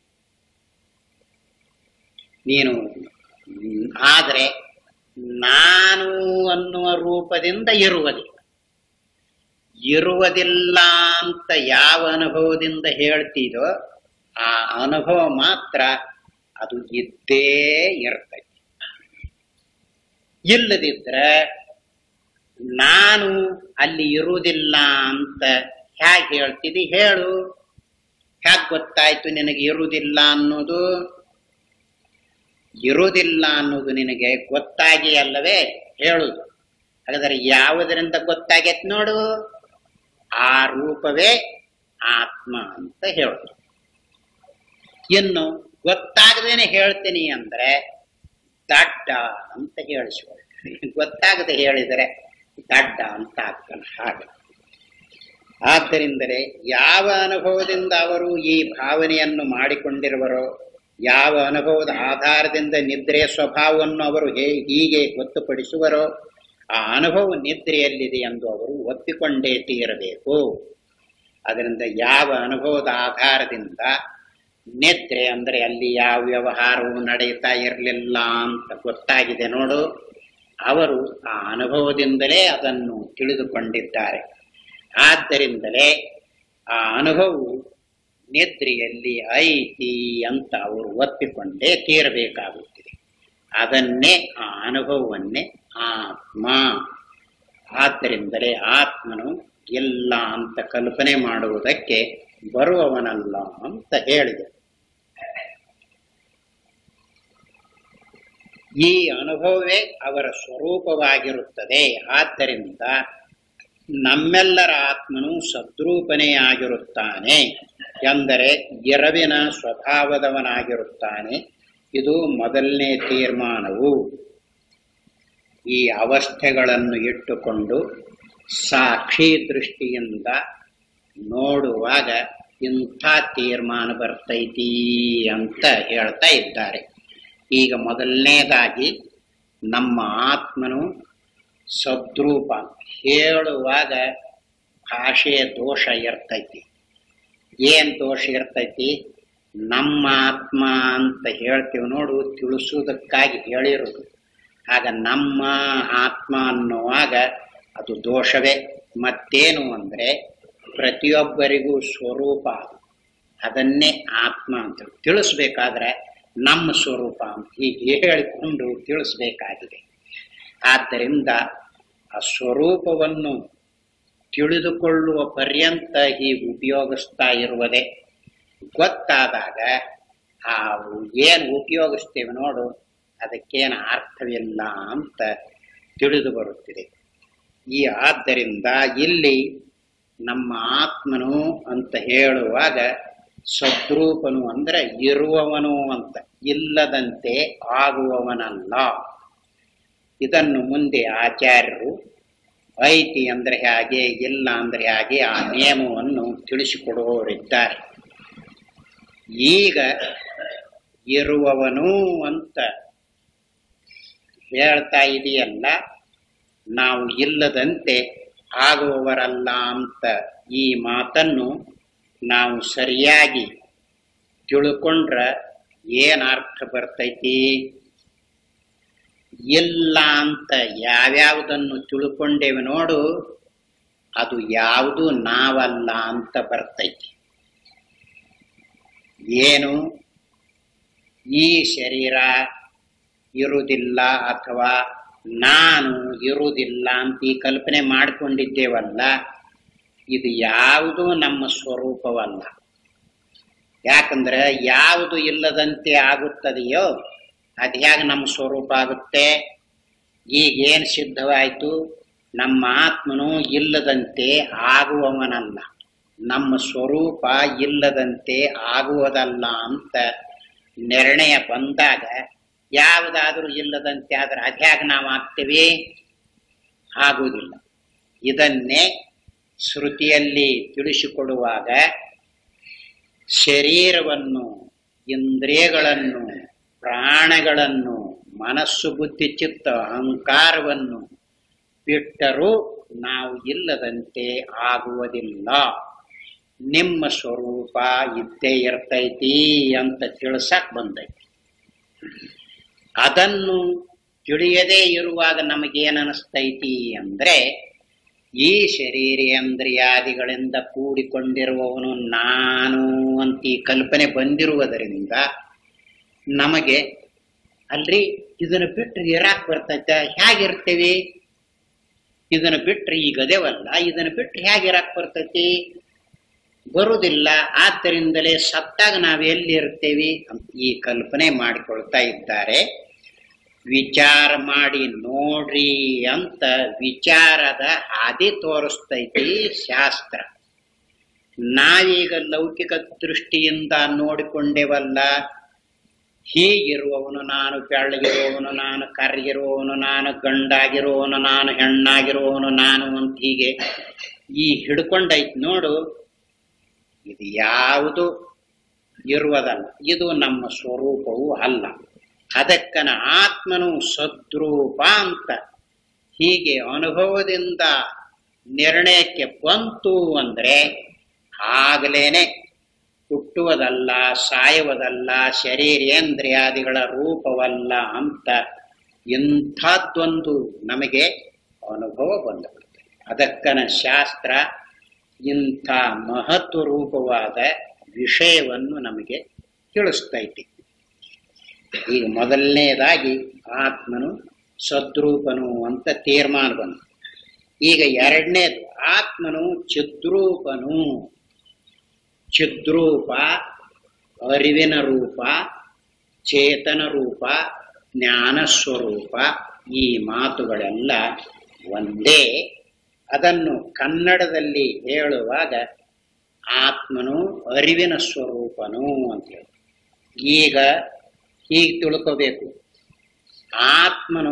ನೀನು ಹ್ಮ್, ಆದ್ರೆ ನಾನು ಅನ್ನುವ ರೂಪದಿಂದ ಇರುವುದಿಲ್ಲ ಇರುವುದಿಲ್ಲ ಅಂತ ಯಾವ ಅನುಭವದಿಂದ ಹೇಳ್ತೀದೋ ಆ ಅನುಭವ ಮಾತ್ರ ಅದು ಇದ್ದೇ ಇರ್ತೈತಿ ಇಲ್ಲದಿದ್ರೆ ನಾನು ಅಲ್ಲಿ ಇರುವುದಿಲ್ಲ ಅಂತ ಹೇಗೆ ಹೇಳ್ತಿದಿ ಹೇಳು ಹೇಗೆ ಗೊತ್ತಾಯ್ತು ನಿನಗೆ ಇರುವುದಿಲ್ಲ ಅನ್ನೋದು ಇರುವುದಿಲ್ಲ ಅನ್ನೋದು ನಿನಗೆ ಗೊತ್ತಾಗಿ ಅಲ್ಲವೇ ಹೇಳುದು ಹಾಗಾದರೆ ಯಾವುದರಿಂದ ಗೊತ್ತಾಗೈತ್ ನೋಡು ಆ ರೂಪವೇ ಆತ್ಮ ಅಂತ ಹೇಳುದು ಇನ್ನು ಗೊತ್ತಾಗದೇನೆ ಹೇಳ್ತೀನಿ ಅಂದ್ರೆ ದಡ್ಡ ಅಂತ ಹೇಳಿಸ್ಕೊಳ್ತಾರೆ ಗೊತ್ತಾಗದೆ ಹೇಳಿದರೆ ದಡ್ಡ ಅಂತ ಆಗ್ತಾನೆ ಹಾಗೆ ಆದ್ದರಿಂದಲೇ ಯಾವ ಅನುಭವದಿಂದ ಅವರು ಈ ಭಾವನೆಯನ್ನು ಮಾಡಿಕೊಂಡಿರುವರೋ ಯಾವ ಅನುಭವದ ಆಧಾರದಿಂದ ನಿದ್ರೆಯ ಸ್ವಭಾವವನ್ನು ಅವರು ಹೇ ಹೀಗೆ ಗೊತ್ತುಪಡಿಸುವರೋ ಆ ಅನುಭವ ನಿದ್ರೆಯಲ್ಲಿದೆ ಎಂದು ಅವರು ಒಪ್ಪಿಕೊಂಡೇ ತೀರಬೇಕು ಅದರಿಂದ ಯಾವ ಅನುಭವದ ಆಧಾರದಿಂದ ನಿದ್ರೆ ಅಂದರೆ ಅಲ್ಲಿ ಯಾವ ವ್ಯವಹಾರವು ನಡೆಯುತ್ತಾ ಇರಲಿಲ್ಲ ಅಂತ ಗೊತ್ತಾಗಿದೆ ನೋಡು ಅವರು ಆ ಅನುಭವದಿಂದಲೇ ಅದನ್ನು ತಿಳಿದುಕೊಂಡಿದ್ದಾರೆ ಆದ್ದರಿಂದಲೇ ಆ ಅನುಭವವು ನಿದ್ರೆಯಲ್ಲಿ ಐತಿ ಅಂತ ಅವರು ಒಪ್ಪಿಕೊಂಡೇ ತೀರಬೇಕಾಗುತ್ತಿದೆ ಅದನ್ನೇ ಆ ಅನುಭವವನ್ನೇ ಆತ್ಮ ಆದ್ದರಿಂದಲೇ ಆತ್ಮನು ಇಲ್ಲ ಅಂತ ಕಲ್ಪನೆ ಮಾಡುವುದಕ್ಕೆ ಬರುವವನಲ್ಲ ಅಂತ ಹೇಳಿದೆ ಈ ಅನುಭವವೇ ಅವರ ಸ್ವರೂಪವಾಗಿರುತ್ತದೆ ಆದ್ದರಿಂದ ನಮ್ಮೆಲ್ಲರ ಆತ್ಮನು ಸದ್ರೂಪನೇ ಆಗಿರುತ್ತಾನೆ ಎಂದರೆ ಎರವಿನ ಸ್ವಭಾವದವನಾಗಿರುತ್ತಾನೆ ಇದು ಮೊದಲನೇ ತೀರ್ಮಾನವು ಈ ಅವಸ್ಥೆಗಳನ್ನು ಇಟ್ಟುಕೊಂಡು ಸಾಕ್ಷಿ ದೃಷ್ಟಿಯಿಂದ ನೋಡುವಾಗ ಇಂಥ ತೀರ್ಮಾನ ಬರ್ತೈತಿ ಅಂತ ಹೇಳ್ತಾ ಇದ್ದಾರೆ ಈಗ ಮೊದಲನೇದಾಗಿ ನಮ್ಮ ಆತ್ಮನು ಸದ್ರೂಪ ಹೇಳುವಾಗ ಭಾಷೆಯ ದೋಷ ಇರ್ತೈತಿ ಏನ್ ದೋಷ ಇರ್ತೈತಿ ನಮ್ಮ ಆತ್ಮ ಅಂತ ಹೇಳ್ತೀವಿ ನೋಡು ತಿಳಿಸುವುದಕ್ಕಾಗಿ ಹೇಳಿರೋದು ಆಗ ನಮ್ಮ ಆತ್ಮ ಅನ್ನುವಾಗ ಅದು ದೋಷವೇ ಮತ್ತೇನು ಅಂದ್ರೆ ಪ್ರತಿಯೊಬ್ಬರಿಗೂ ಸ್ವರೂಪ ಅದು. ಅದನ್ನೇ ಆತ್ಮ ಅಂತ ತಿಳಿಸ್ಬೇಕಾದ್ರೆ ನಮ್ಮ ಸ್ವರೂಪ ಅಂತ ಹೀಗೆ ಹೇಳಿಕೊಂಡು ತಿಳಿಸ್ಬೇಕಾಗಿದೆ ಆದ್ದರಿಂದ ಆ ಸ್ವರೂಪವನ್ನು ತಿಳಿದುಕೊಳ್ಳುವ ಪರ್ಯಂತ ಹೀಗೆ ಉಪಯೋಗಿಸ್ತಾ ಇರುವುದೇ ಗೊತ್ತಾದಾಗ ಆ ಏನು ಉಪಯೋಗಿಸ್ತೇವೆ ನೋಡು ಅದಕ್ಕೇನು ಅರ್ಥವಿಲ್ಲ ಅಂತ ತಿಳಿದು ಬರುತ್ತಿದೆ ಈ ಆದ್ದರಿಂದ ಇಲ್ಲಿ ನಮ್ಮ ಆತ್ಮನು ಅಂತ ಹೇಳುವಾಗ ಸದ್ರೂಪನು ಅಂದ್ರೆ ಇರುವವನು ಅಂತ ಇಲ್ಲದಂತೆ ಆಗುವವನಲ್ಲ ಇದನ್ನು ಮುಂದೆ ಆಚಾರ್ಯರು ಐತಿ ಅಂದ್ರೆ ಹಾಗೆ ಇಲ್ಲ ಅಂದ್ರೆ ಹಾಗೆ ಆ ನಿಯಮವನ್ನು ತಿಳಿಸಿಕೊಡುವವರಿದ್ದಾರೆ ಈಗ ಇರುವವನು ಅಂತ ಹೇಳ್ತಾ ಇದೆಯಲ್ಲ ನಾವು ಇಲ್ಲದಂತೆ ಆಗುವವರಲ್ಲ ಅಂತ ಈ ಮಾತನ್ನು ನಾವು ಸರಿಯಾಗಿ ತಿಳ್ಕೊಂಡ್ರ ಏನ್ ಅರ್ಥ ಬರ್ತೈತಿ ಇಲ್ಲ ಅಂತ ಯಾವ್ಯಾವುದನ್ನು ತಿಳ್ಕೊಂಡೇವೆ ನೋಡು ಅದು ಯಾವುದು ನಾವಲ್ಲ ಅಂತ ಬರ್ತೈತಿ ಏನು ಈ ಶರೀರ ಇರುವುದಿಲ್ಲ ಅಥವಾ ನಾನು ಇರುವುದಿಲ್ಲ ಅಂತ ಈ ಕಲ್ಪನೆ ಮಾಡಿಕೊಂಡಿದ್ದೇವಲ್ಲ ಇದು ಯಾವುದು ನಮ್ಮ ಸ್ವರೂಪವಲ್ಲ ಯಾಕಂದ್ರೆ ಯಾವುದು ಇಲ್ಲದಂತೆ ಆಗುತ್ತದೆಯೋ ಅದು ಹೇಗೆ ನಮ್ಮ ಸ್ವರೂಪ ಆಗುತ್ತೆ ಈಗೇನು ಸಿದ್ಧವಾಯಿತು ನಮ್ಮ ಆತ್ಮನು ಇಲ್ಲದಂತೆ ಆಗುವವನಲ್ಲ ನಮ್ಮ ಸ್ವರೂಪ ಇಲ್ಲದಂತೆ ಆಗುವುದಲ್ಲ ಅಂತ ನಿರ್ಣಯ ಬಂದಾಗ ಯಾವುದಾದ್ರೂ ಇಲ್ಲದಂತೆ ಆದ್ರೆ ಅದ್ಯಾಗ ನಾವು ಆಗ್ತೇವೆ ಆಗುವುದಿಲ್ಲ ಇದನ್ನೇ ಶ್ರುತಿಯಲ್ಲಿ ತಿಳಿಸಿಕೊಡುವಾಗ ಶರೀರವನ್ನು ಇಂದ್ರಿಯಗಳನ್ನು ಪ್ರಾಣಗಳನ್ನು ಮನಸ್ಸು ಬುದ್ಧಿ ಚಿತ್ತ ಅಹಂಕಾರವನ್ನು ಬಿಟ್ಟರೂ ನಾವು ಇಲ್ಲದಂತೆ ಆಗುವುದಿಲ್ಲ ನಿಮ್ಮ ಸ್ವರೂಪ ಇದ್ದೇ ಇರ್ತೈತಿ ಅಂತ ತಿಳ್ಸಕ್ ಬಂದೈತಿ ಅದನ್ನು ತಿಳಿಯದೇ ಇರುವಾಗ ನಮಗೇನ್ ಅನಿಸ್ತೈತಿ ಅಂದ್ರೆ ಈ ಶರೀರೇಂದ್ರಿಯಾದಿಗಳಿಂದ ಕೂಡಿಕೊಂಡಿರುವವನು ನಾನು ಅಂತ ಈ ಕಲ್ಪನೆ ಬಂದಿರುವುದರಿಂದ ನಮಗೆ ಅಲ್ರಿ ಇದನ್ನು ಬಿಟ್ಟು ಇರಾಕ್ ಬರ್ತೈತೆ ಹೇಗಿರ್ತೀವಿ ಇದನ್ನ ಬಿಟ್ರೆ ಈಗ ಅದೇವಲ್ಲ ಇದನ್ನ ಬಿಟ್ರೆ ಹೇಗಿರಕ್ ಬರ್ತೈತಿ ಬರುವುದಿಲ್ಲ ಆದ್ದರಿಂದಲೇ ಸತ್ತಾಗ ನಾವು ಎಲ್ಲಿ ಇರ್ತೇವಿ ಅಂತ ಈ ಕಲ್ಪನೆ ಮಾಡಿಕೊಳ್ತಾ ಇದ್ದಾರೆ ವಿಚಾರ ಮಾಡಿ ನೋಡ್ರಿ ಅಂತ ವಿಚಾರದ ಹಾದಿ ತೋರಿಸ್ತೈತಿ ಶಾಸ್ತ್ರ ನಾವೀಗ ಲೌಕಿಕ ದೃಷ್ಟಿಯಿಂದ ನೋಡಿಕೊಂಡೇವಲ್ಲ ಹೀಗಿರುವವನು ನಾನು ಬೆಳ್ಳಗಿರುವವನು ನಾನು ಕರ್ಗಿರುವವನು ನಾನು ಗಂಡಾಗಿರುವವನು ನಾನು ಹೆಣ್ಣಾಗಿರುವವನು ನಾನು ಅಂತ ಹೀಗೆ ಈ ಹಿಡ್ಕೊಂಡೈತಿ ನೋಡು ಇದು ಯಾವುದು ಇರುವುದಲ್ಲ ಇದು ನಮ್ಮ ಸ್ವರೂಪವೂ ಅಲ್ಲ ಅದಕ್ಕನ ಆತ್ಮನು ಸದ್ರೂಪ ಅಂತ ಹೀಗೆ ಅನುಭವದಿಂದ ನಿರ್ಣಯಕ್ಕೆ ಬಂತು ಅಂದ್ರೆ ಆಗಲೇನೆ ಹುಟ್ಟುವುದಲ್ಲ ಸಾಯುವುದಲ್ಲ ಶರೀರೇಂದ್ರಿಯಾದಿಗಳ ರೂಪವಲ್ಲ ಅಂತ ಇಂಥದ್ದೊಂದು ನಮಗೆ ಅನುಭವ ಬಂದುಬಿಡುತ್ತೆ ಅದಕ್ಕನ ಶಾಸ್ತ್ರ ಇಂಥ ಮಹತ್ವ ರೂಪವಾದ ವಿಷಯವನ್ನು ನಮಗೆ ತಿಳಿಸ್ತೈತಿ ಈಗ ಮೊದಲನೇದಾಗಿ ಆತ್ಮನು ಸದ್ರೂಪನು ಅಂತ ತೀರ್ಮಾನ ಬಂತು ಈಗ ಎರಡನೇದು ಆತ್ಮನು ಚಿದ್ರೂಪನು ಚಿದ್ರೂಪ ಅರಿವಿನ ರೂಪ ಚೇತನ ರೂಪ ಜ್ಞಾನ ಸ್ವರೂಪ ಈ ಮಾತುಗಳೆಲ್ಲ ಒಂದೇ ಅದನ್ನು ಕನ್ನಡದಲ್ಲಿ ಹೇಳುವಾಗ ಆತ್ಮನು ಅರಿವಿನ ಸ್ವರೂಪನು ಅಂತ ಹೇಳಿ ಈಗ ಹೀಗೆ ತಿಳ್ಕೋಬೇಕು ಆತ್ಮನು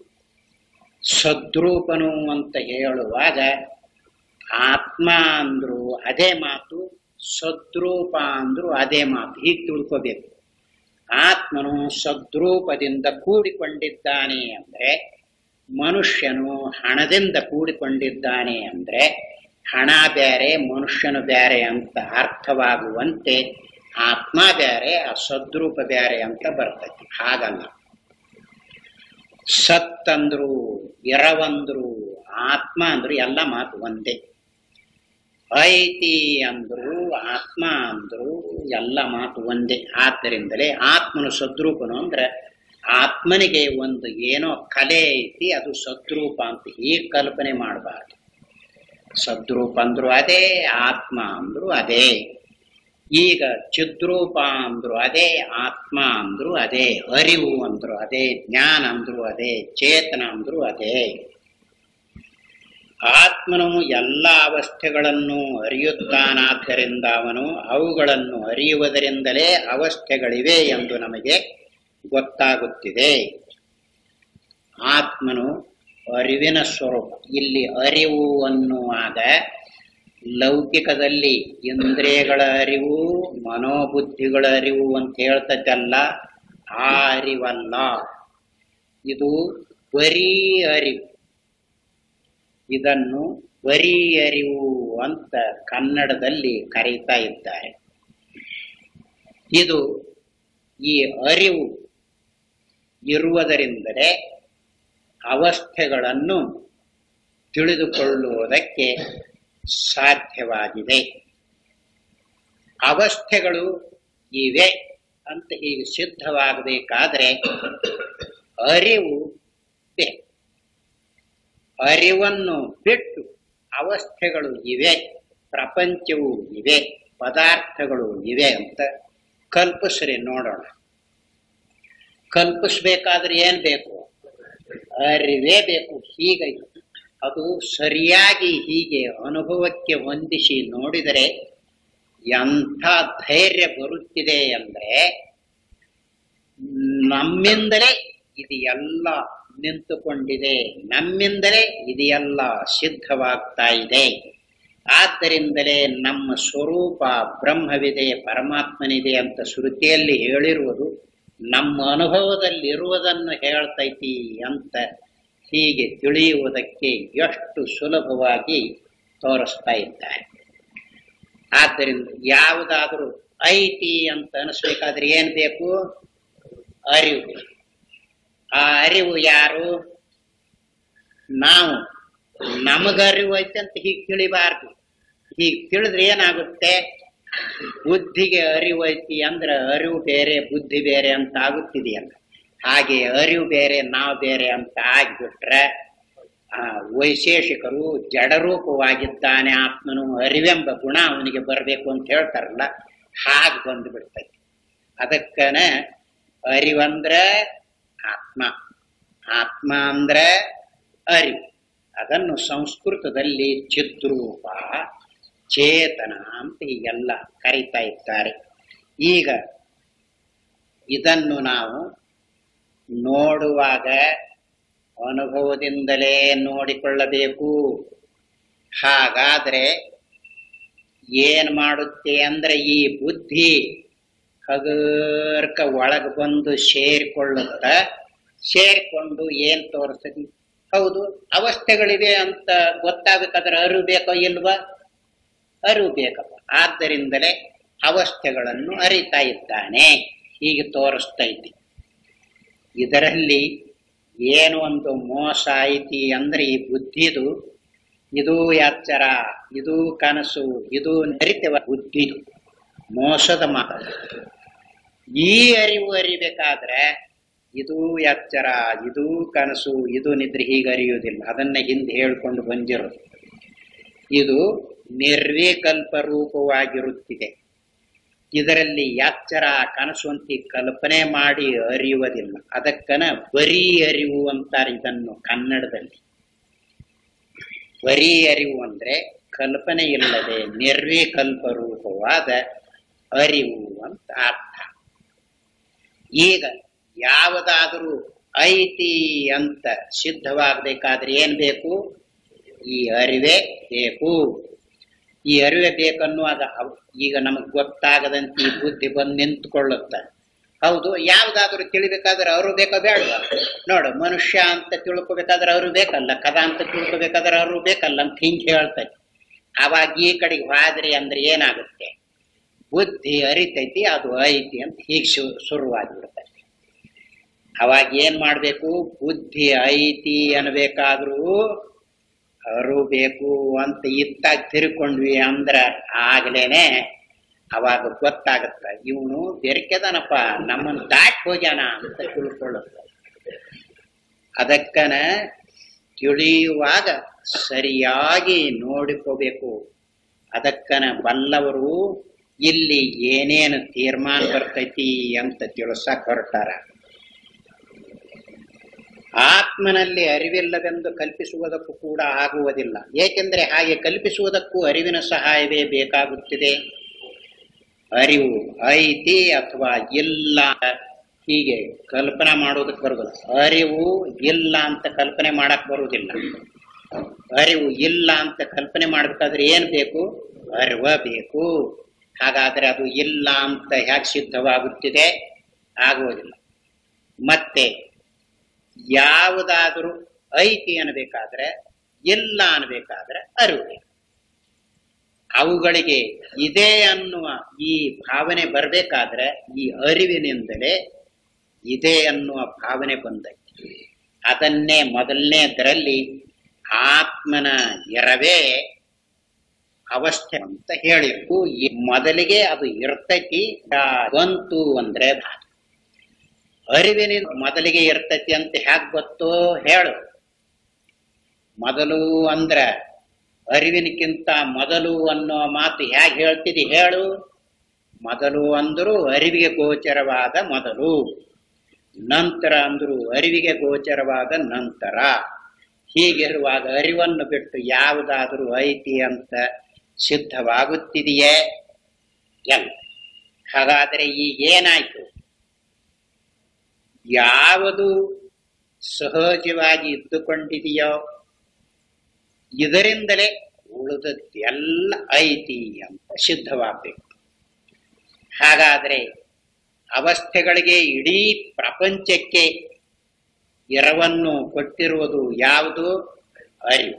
ಸದ್ರೂಪನು ಅಂತ ಹೇಳುವಾಗ ಆತ್ಮ ಅಂದ್ರು ಅದೇ ಮಾತು ಸದ್ರೂಪ ಅಂದ್ರು ಅದೇ ಮಾತು ಹೀಗೆ ತಿಳ್ಕೋಬೇಕು ಆತ್ಮನು ಸದ್ರೂಪದಿಂದ ಕೂಡಿಕೊಂಡಿದ್ದಾನೆ ಅಂದ್ರೆ ಮನುಷ್ಯನು ಹಣದಿಂದ ಕೂಡಿಕೊಂಡಿದ್ದಾನೆ ಅಂದ್ರೆ ಹಣ ಬೇರೆ ಮನುಷ್ಯನು ಬೇರೆ ಅಂತ ಅರ್ಥವಾಗುವಂತೆ ಆತ್ಮ ಬೇರೆ ಆ ಸದ್ರೂಪ ಬೇರೆ ಅಂತ ಬರ್ತೈತಿ ಹಾಗಲ್ಲ ಸತ್ ಅಂದ್ರು ಎರವಂದ್ರು ಆತ್ಮ ಅಂದ್ರು ಎಲ್ಲ ಮಾತು ಒಂದೇ ಐತಿ ಅಂದ್ರು ಆತ್ಮ ಅಂದ್ರು ಎಲ್ಲ ಮಾತು ಒಂದೇ ಆದ್ದರಿಂದಲೇ ಆತ್ಮನು ಸದ್ರೂಪನು ಅಂದ್ರೆ ಆತ್ಮನಿಗೆ ಒಂದು ಏನೋ ಕಲೆ ಐತಿ ಅದು ಸದ್ರೂಪ ಅಂತ ಹೀಗೆ ಕಲ್ಪನೆ ಮಾಡಬಾರ್ದು ಸದ್ರೂಪ ಅಂದ್ರು ಅದೇ ಆತ್ಮ ಅಂದ್ರು ಅದೇ ಈಗ ಚಿದ್ರೂಪ ಅಂದ್ರು ಅದೇ ಆತ್ಮ ಅಂದ್ರು ಅದೇ ಅರಿವು ಅಂದ್ರು ಅದೇ ಜ್ಞಾನ ಅಂದ್ರು ಅದೇ ಚೇತನ ಅಂದ್ರು ಅದೇ ಆತ್ಮನು ಎಲ್ಲ ಅವಸ್ಥೆಗಳನ್ನು ಅರಿಯುತ್ತಾನಾದ್ದರಿಂದ ಅವನು ಅವುಗಳನ್ನು ಅರಿಯುವುದರಿಂದಲೇ ಅವಸ್ಥೆಗಳಿವೆ ಎಂದು ನಮಗೆ ಗೊತ್ತಾಗುತ್ತಿದೆ ಆತ್ಮನು ಅರಿವಿನ ಸ್ವರೂಪ ಇಲ್ಲಿ ಅರಿವು ಅನ್ನುವಾಗ ಲೌಕಿಕದಲ್ಲಿ ಇಂದ್ರಿಯಗಳ ಅರಿವು ಮನೋಬುದ್ಧಿಗಳ ಅರಿವು ಅಂತ ಹೇಳ್ತದ್ದಲ್ಲ ಆ ಅರಿವಲ್ಲ ಇದು ಬರೀ ಅರಿವು ಇದನ್ನು ಬರೀ ಅರಿವು ಅಂತ ಕನ್ನಡದಲ್ಲಿ ಕರೀತಾ ಇದ್ದಾರೆ ಇದು ಈ ಅರಿವು ಇರುವುದರಿಂದಲೇ ಅವಸ್ಥೆಗಳನ್ನು ತಿಳಿದುಕೊಳ್ಳುವುದಕ್ಕೆ ಸಾಧ್ಯವಾಗಿದೆ ಅವಸ್ಥೆಗಳು ಇವೆ ಅಂತ ಹೀಗೆ ಸಿದ್ಧವಾಗಬೇಕಾದ್ರೆ ಅರಿವು ಬೇಕು ಅರಿವನ್ನು ಬಿಟ್ಟು ಅವಸ್ಥೆಗಳು ಇವೆ ಪ್ರಪಂಚವು ಇವೆ ಪದಾರ್ಥಗಳು ಇವೆ ಅಂತ ಕಲ್ಪಿಸ್ರಿ ನೋಡೋಣ ಕಲ್ಪಿಸ್ಬೇಕಾದ್ರೆ ಏನ್ ಬೇಕು ಅರಿವೇ ಬೇಕು ಹೀಗೆ ಅದು ಸರಿಯಾಗಿ ಹೀಗೆ ಅನುಭವಕ್ಕೆ ಹೊಂದಿಸಿ ನೋಡಿದರೆ ಎಂಥ ಧೈರ್ಯ ಬರುತ್ತಿದೆ ಅಂದ್ರೆ ನಮ್ಮಿಂದಲೇ ಇದು ಎಲ್ಲ ನಿಂತುಕೊಂಡಿದೆ ನಮ್ಮಿಂದಲೇ ಇದೆಲ್ಲ ಸಿದ್ಧವಾಗ್ತಾ ಇದೆ ಆದ್ದರಿಂದಲೇ ನಮ್ಮ ಸ್ವರೂಪ ಬ್ರಹ್ಮವಿದೆ ಪರಮಾತ್ಮನಿದೆ ಅಂತ ಶ್ರುತಿಯಲ್ಲಿ ಹೇಳಿರುವುದು ನಮ್ಮ ಅನುಭವದಲ್ಲಿ ಇರುವುದನ್ನು ಹೇಳ್ತೈತಿ ಅಂತ ಹೀಗೆ ತಿಳಿಯುವುದಕ್ಕೆ ಎಷ್ಟು ಸುಲಭವಾಗಿ ತೋರಿಸ್ತಾ ಇದ್ದಾರೆ ಆದ್ದರಿಂದ ಯಾವುದಾದರೂ ಐತಿ ಅಂತ ಅನಿಸ್ಬೇಕಾದ್ರೆ ಏನ್ ಬೇಕು ಅರಿವು ಆ ಅರಿವು ಯಾರು ನಾವು ನಮಗರಿವು ಐತೆ ಅಂತ ಹೀಗೆ ತಿಳಿಬಾರ್ದು ಹೀಗೆ ತಿಳಿದ್ರೆ ಏನಾಗುತ್ತೆ ಬುದ್ಧಿಗೆ ಅರಿವು ಐತಿ ಅಂದ್ರೆ ಅರಿವು ಬೇರೆ ಬುದ್ಧಿ ಬೇರೆ ಅಂತ ಆಗುತ್ತಿದೆಯಲ್ಲ ಹಾಗೆ ಅರಿವು ಬೇರೆ ನಾವು ಬೇರೆ ಅಂತ ಆಗ್ಬಿಟ್ರೆ ಆ ವೈಶೇಷಿಕರು ಜಡರೂಪವಾಗಿದ್ದಾನೆ ಆತ್ಮನು ಅರಿವೆಂಬ ಗುಣ ಅವನಿಗೆ ಬರಬೇಕು ಅಂತ ಹೇಳ್ತಾರಲ್ಲ ಹಾಗೆ ಬಂದು ಬಿಡ್ತೈತಿ ಅದಕ್ಕನ ಅರಿವಂದ್ರ ಆತ್ಮ ಆತ್ಮ ಅಂದ್ರೆ ಅರಿವು ಅದನ್ನು ಸಂಸ್ಕೃತದಲ್ಲಿ ಚಿದ್ರೂಪ ಚೇತನ ಅಂತ ಹೀಗೆಲ್ಲ ಕರೀತಾ ಇದ್ದಾರೆ ಈಗ ಇದನ್ನು ನಾವು ನೋಡುವಾಗ ಅನುಭವದಿಂದಲೇ ನೋಡಿಕೊಳ್ಳಬೇಕು ಹಾಗಾದ್ರೆ ಏನ್ ಮಾಡುತ್ತೆ ಅಂದ್ರೆ ಈ ಬುದ್ಧಿ ಹಗರ್ಕ ಒಳಗೆ ಬಂದು ಸೇರಿಕೊಳ್ಳುತ್ತ ಸೇರಿಕೊಂಡು ಏನ್ ತೋರಿಸ್ತದೆ ಹೌದು ಅವಸ್ಥೆಗಳಿವೆ ಅಂತ ಗೊತ್ತಾಗಬೇಕಾದ್ರೆ ಅರಿವು ಬೇಕೋ ಇಲ್ವಾ ಅರಿವು ಬೇಕಪ್ಪ ಆದ್ದರಿಂದಲೇ ಅವಸ್ಥೆಗಳನ್ನು ಅರಿತಾ ಇದ್ದಾನೆ ಹೀಗೆ ತೋರಿಸ್ತಾ ಇದ್ದಿ ಇದರಲ್ಲಿ ಏನು ಒಂದು ಮೋಸ ಐತಿ ಅಂದ್ರೆ ಈ ಬುದ್ಧಿದು ಇದು ಎಚ್ಚರ ಇದು ಕನಸು ಇದು ನರಿತವ ಬುದ್ಧಿದು ಮೋಸದ ಮಾತು ಈ ಅರಿವು ಅರಿಬೇಕಾದ್ರೆ ಇದು ಎಚ್ಚರ ಇದು ಕನಸು ಇದು ನಿದ್ರೆ ಹೀಗೆ ಅರಿಯುವುದಿಲ್ಲ ಅದನ್ನ ಹಿಂದೆ ಹೇಳ್ಕೊಂಡು ಬಂದಿರೋದು ಇದು ನಿರ್ವಿಕಲ್ಪ ರೂಪವಾಗಿರುತ್ತಿದೆ ಇದರಲ್ಲಿ ಎಚ್ಚರ ಕನಸು ಅಂತ ಕಲ್ಪನೆ ಮಾಡಿ ಅರಿಯುವುದಿಲ್ಲ ಅದಕ್ಕನ ಬರೀ ಅರಿವು ಅಂತಾರೆ ಇದನ್ನು ಕನ್ನಡದಲ್ಲಿ ಬರೀ ಅರಿವು ಅಂದ್ರೆ ಕಲ್ಪನೆ ಇಲ್ಲದೆ ನಿರ್ವಿಕಲ್ಪ ರೂಪವಾದ ಅರಿವು ಅಂತ ಅರ್ಥ ಈಗ ಯಾವುದಾದರೂ ಐತಿ ಅಂತ ಸಿದ್ಧವಾಗಬೇಕಾದ್ರೆ ಏನ್ ಬೇಕು ಈ ಅರಿವೇ ಬೇಕು ಈ ಅರಿವೆ ಬೇಕನ್ನುವಾಗ ಅವ್- ಈಗ ನಮಗೆ ಗೊತ್ತಾಗದಂತೆ ಈ ಬುದ್ಧಿ ಬಂದು ನಿಂತುಕೊಳ್ಳುತ್ತೆ ಹೌದು ಯಾವ್ದಾದ್ರು ತಿಳಿಬೇಕಾದ್ರೆ ಅವರು ಬೇಕೋ ಬೇಡವಾ ನೋಡು ಮನುಷ್ಯ ಅಂತ ತಿಳ್ಕೊಬೇಕಾದ್ರೆ ಅವರು ಬೇಕಲ್ಲ ಕದ ಅಂತ ತಿಳ್ಕೊಬೇಕಾದ್ರೆ ಅವರು ಬೇಕಲ್ಲ ಅಂತ ಹಿಂಗೆ ಹೇಳ್ತಾರೆ ಅವಾಗ ಈ ಕಡೆಗೆ ಹೋದ್ರಿ ಅಂದ್ರೆ ಏನಾಗುತ್ತೆ ಬುದ್ಧಿ ಅರಿತೈತಿ ಅದು ಐತಿ ಅಂತ ಹೀಗೆ ಶು ಶುರುವಾಗಿಬಿಡ್ತೈತಿ ಅವಾಗ ಏನ್ ಮಾಡ್ಬೇಕು ಬುದ್ಧಿ ಐತಿ ಅನ್ಬೇಕಾದ್ರೂ ಅರು ಬೇಕು ಅಂತ ಇತ್ತಾಗ ತಿರ್ಕೊಂಡ್ವಿ ಅಂದ್ರ ಆಗ್ಲೇನೆ ಅವಾಗ ಗೊತ್ತಾಗತ್ತ ಇವನು ಬೆರಕೆದನಪ್ಪ ನಮ್ಮನ್ನು ದಾಟಿ ಹೋಗ್ಯಾನ ಅಂತ ತಿಳ್ಕೊಳ್ಳುತ್ತ ಅದಕ್ಕನ ತಿಳಿಯುವಾಗ ಸರಿಯಾಗಿ ನೋಡಿಕೋಬೇಕು ಅದಕ್ಕನ ಬಲ್ಲವರು ಇಲ್ಲಿ ಏನೇನು ತೀರ್ಮಾನ ಬರ್ತೈತಿ ಅಂತ ತಿಳ್ಸಕ್ ಹೊರಟಾರ ಆತ್ಮನಲ್ಲಿ ಅರಿವಿಲ್ಲವೆಂದು ಕಲ್ಪಿಸುವುದಕ್ಕೂ ಕೂಡ ಆಗುವುದಿಲ್ಲ ಏಕೆಂದರೆ ಹಾಗೆ ಕಲ್ಪಿಸುವುದಕ್ಕೂ ಅರಿವಿನ ಸಹಾಯವೇ ಬೇಕಾಗುತ್ತಿದೆ ಅರಿವು ಐತಿ ಅಥವಾ ಇಲ್ಲ ಹೀಗೆ ಕಲ್ಪನಾ ಮಾಡೋದಕ್ಕೆ ಬರುವುದಿಲ್ಲ ಅರಿವು ಇಲ್ಲ ಅಂತ ಕಲ್ಪನೆ ಮಾಡಕ್ ಬರುವುದಿಲ್ಲ ಅರಿವು ಇಲ್ಲ ಅಂತ ಕಲ್ಪನೆ ಮಾಡ್ಬೇಕಾದ್ರೆ ಏನ್ ಬೇಕು ಅರಿವ ಬೇಕು ಹಾಗಾದ್ರೆ ಅದು ಇಲ್ಲ ಅಂತ ಹೇಗೆ ಸಿದ್ಧವಾಗುತ್ತಿದೆ ಆಗುವುದಿಲ್ಲ ಮತ್ತೆ ಯಾವುದಾದರೂ ಐತಿ ಅನ್ಬೇಕಾದ್ರೆ ಇಲ್ಲ ಅನ್ಬೇಕಾದ್ರೆ ಅರಿವು ಬೇಕು. ಅವುಗಳಿಗೆ ಇದೆ ಅನ್ನುವ ಈ ಭಾವನೆ ಬರಬೇಕಾದ್ರೆ ಈ ಅರಿವಿನಿಂದಲೇ ಇದೆ ಅನ್ನುವ ಭಾವನೆ ಬಂದೈತಿ ಅದನ್ನೇ ಮೊದಲನೇದರಲ್ಲಿ ಆತ್ಮನ ಎರವೇ ಅವಸ್ಥೆ ಅಂತ ಹೇಳಿರ್ಕು ಈ ಮೊದಲಿಗೆ ಅದು ಇರ್ತೈತಿ ಆ ಬಂತು ಅಂದ್ರೆ ಧಾತು. ಅರಿವಿನ ಮೊದಲಿಗೆ ಇರ್ತೈತಿ ಅಂತ ಹ್ಯಾಕ್ ಗೊತ್ತು ಹೇಳು ಮೊದಲು ಅಂದ್ರ ಅರಿವಿನಕ್ಕಿಂತ ಮೊದಲು ಅನ್ನೋ ಮಾತು ಹೇಗೆ ಹೇಳ್ತಿದಿ ಹೇಳು ಮೊದಲು ಅಂದ್ರು ಅರಿವಿಗೆ ಗೋಚರವಾದ ಮೊದಲು ನಂತರ ಅಂದ್ರು ಅರಿವಿಗೆ ಗೋಚರವಾದ ನಂತರ ಹೀಗಿರುವಾಗ ಅರಿವನ್ನು ಬಿಟ್ಟು ಯಾವುದಾದರೂ ಐತಿ ಅಂತ ಸಿದ್ಧವಾಗುತ್ತಿದೆಯೇ ಎಲ್ಲ ಹಾಗಾದರೆ ಈಗ ಏನಾಯ್ತು ಯಾವುದು ಸಹಜವಾಗಿ ಇದ್ದುಕೊಂಡಿದೆಯೋ ಇದರಿಂದಲೇ ಉಳಿದದ್ದೆಲ್ಲ ಐತಿ ಅಂತ ಸಿದ್ಧವಾಗಬೇಕು ಹಾಗಾದರೆ ಅವಸ್ಥೆಗಳಿಗೆ ಇಡೀ ಪ್ರಪಂಚಕ್ಕೆ ಎರವನ್ನು ಕೊಟ್ಟಿರುವುದು ಯಾವುದು ಅರಿವು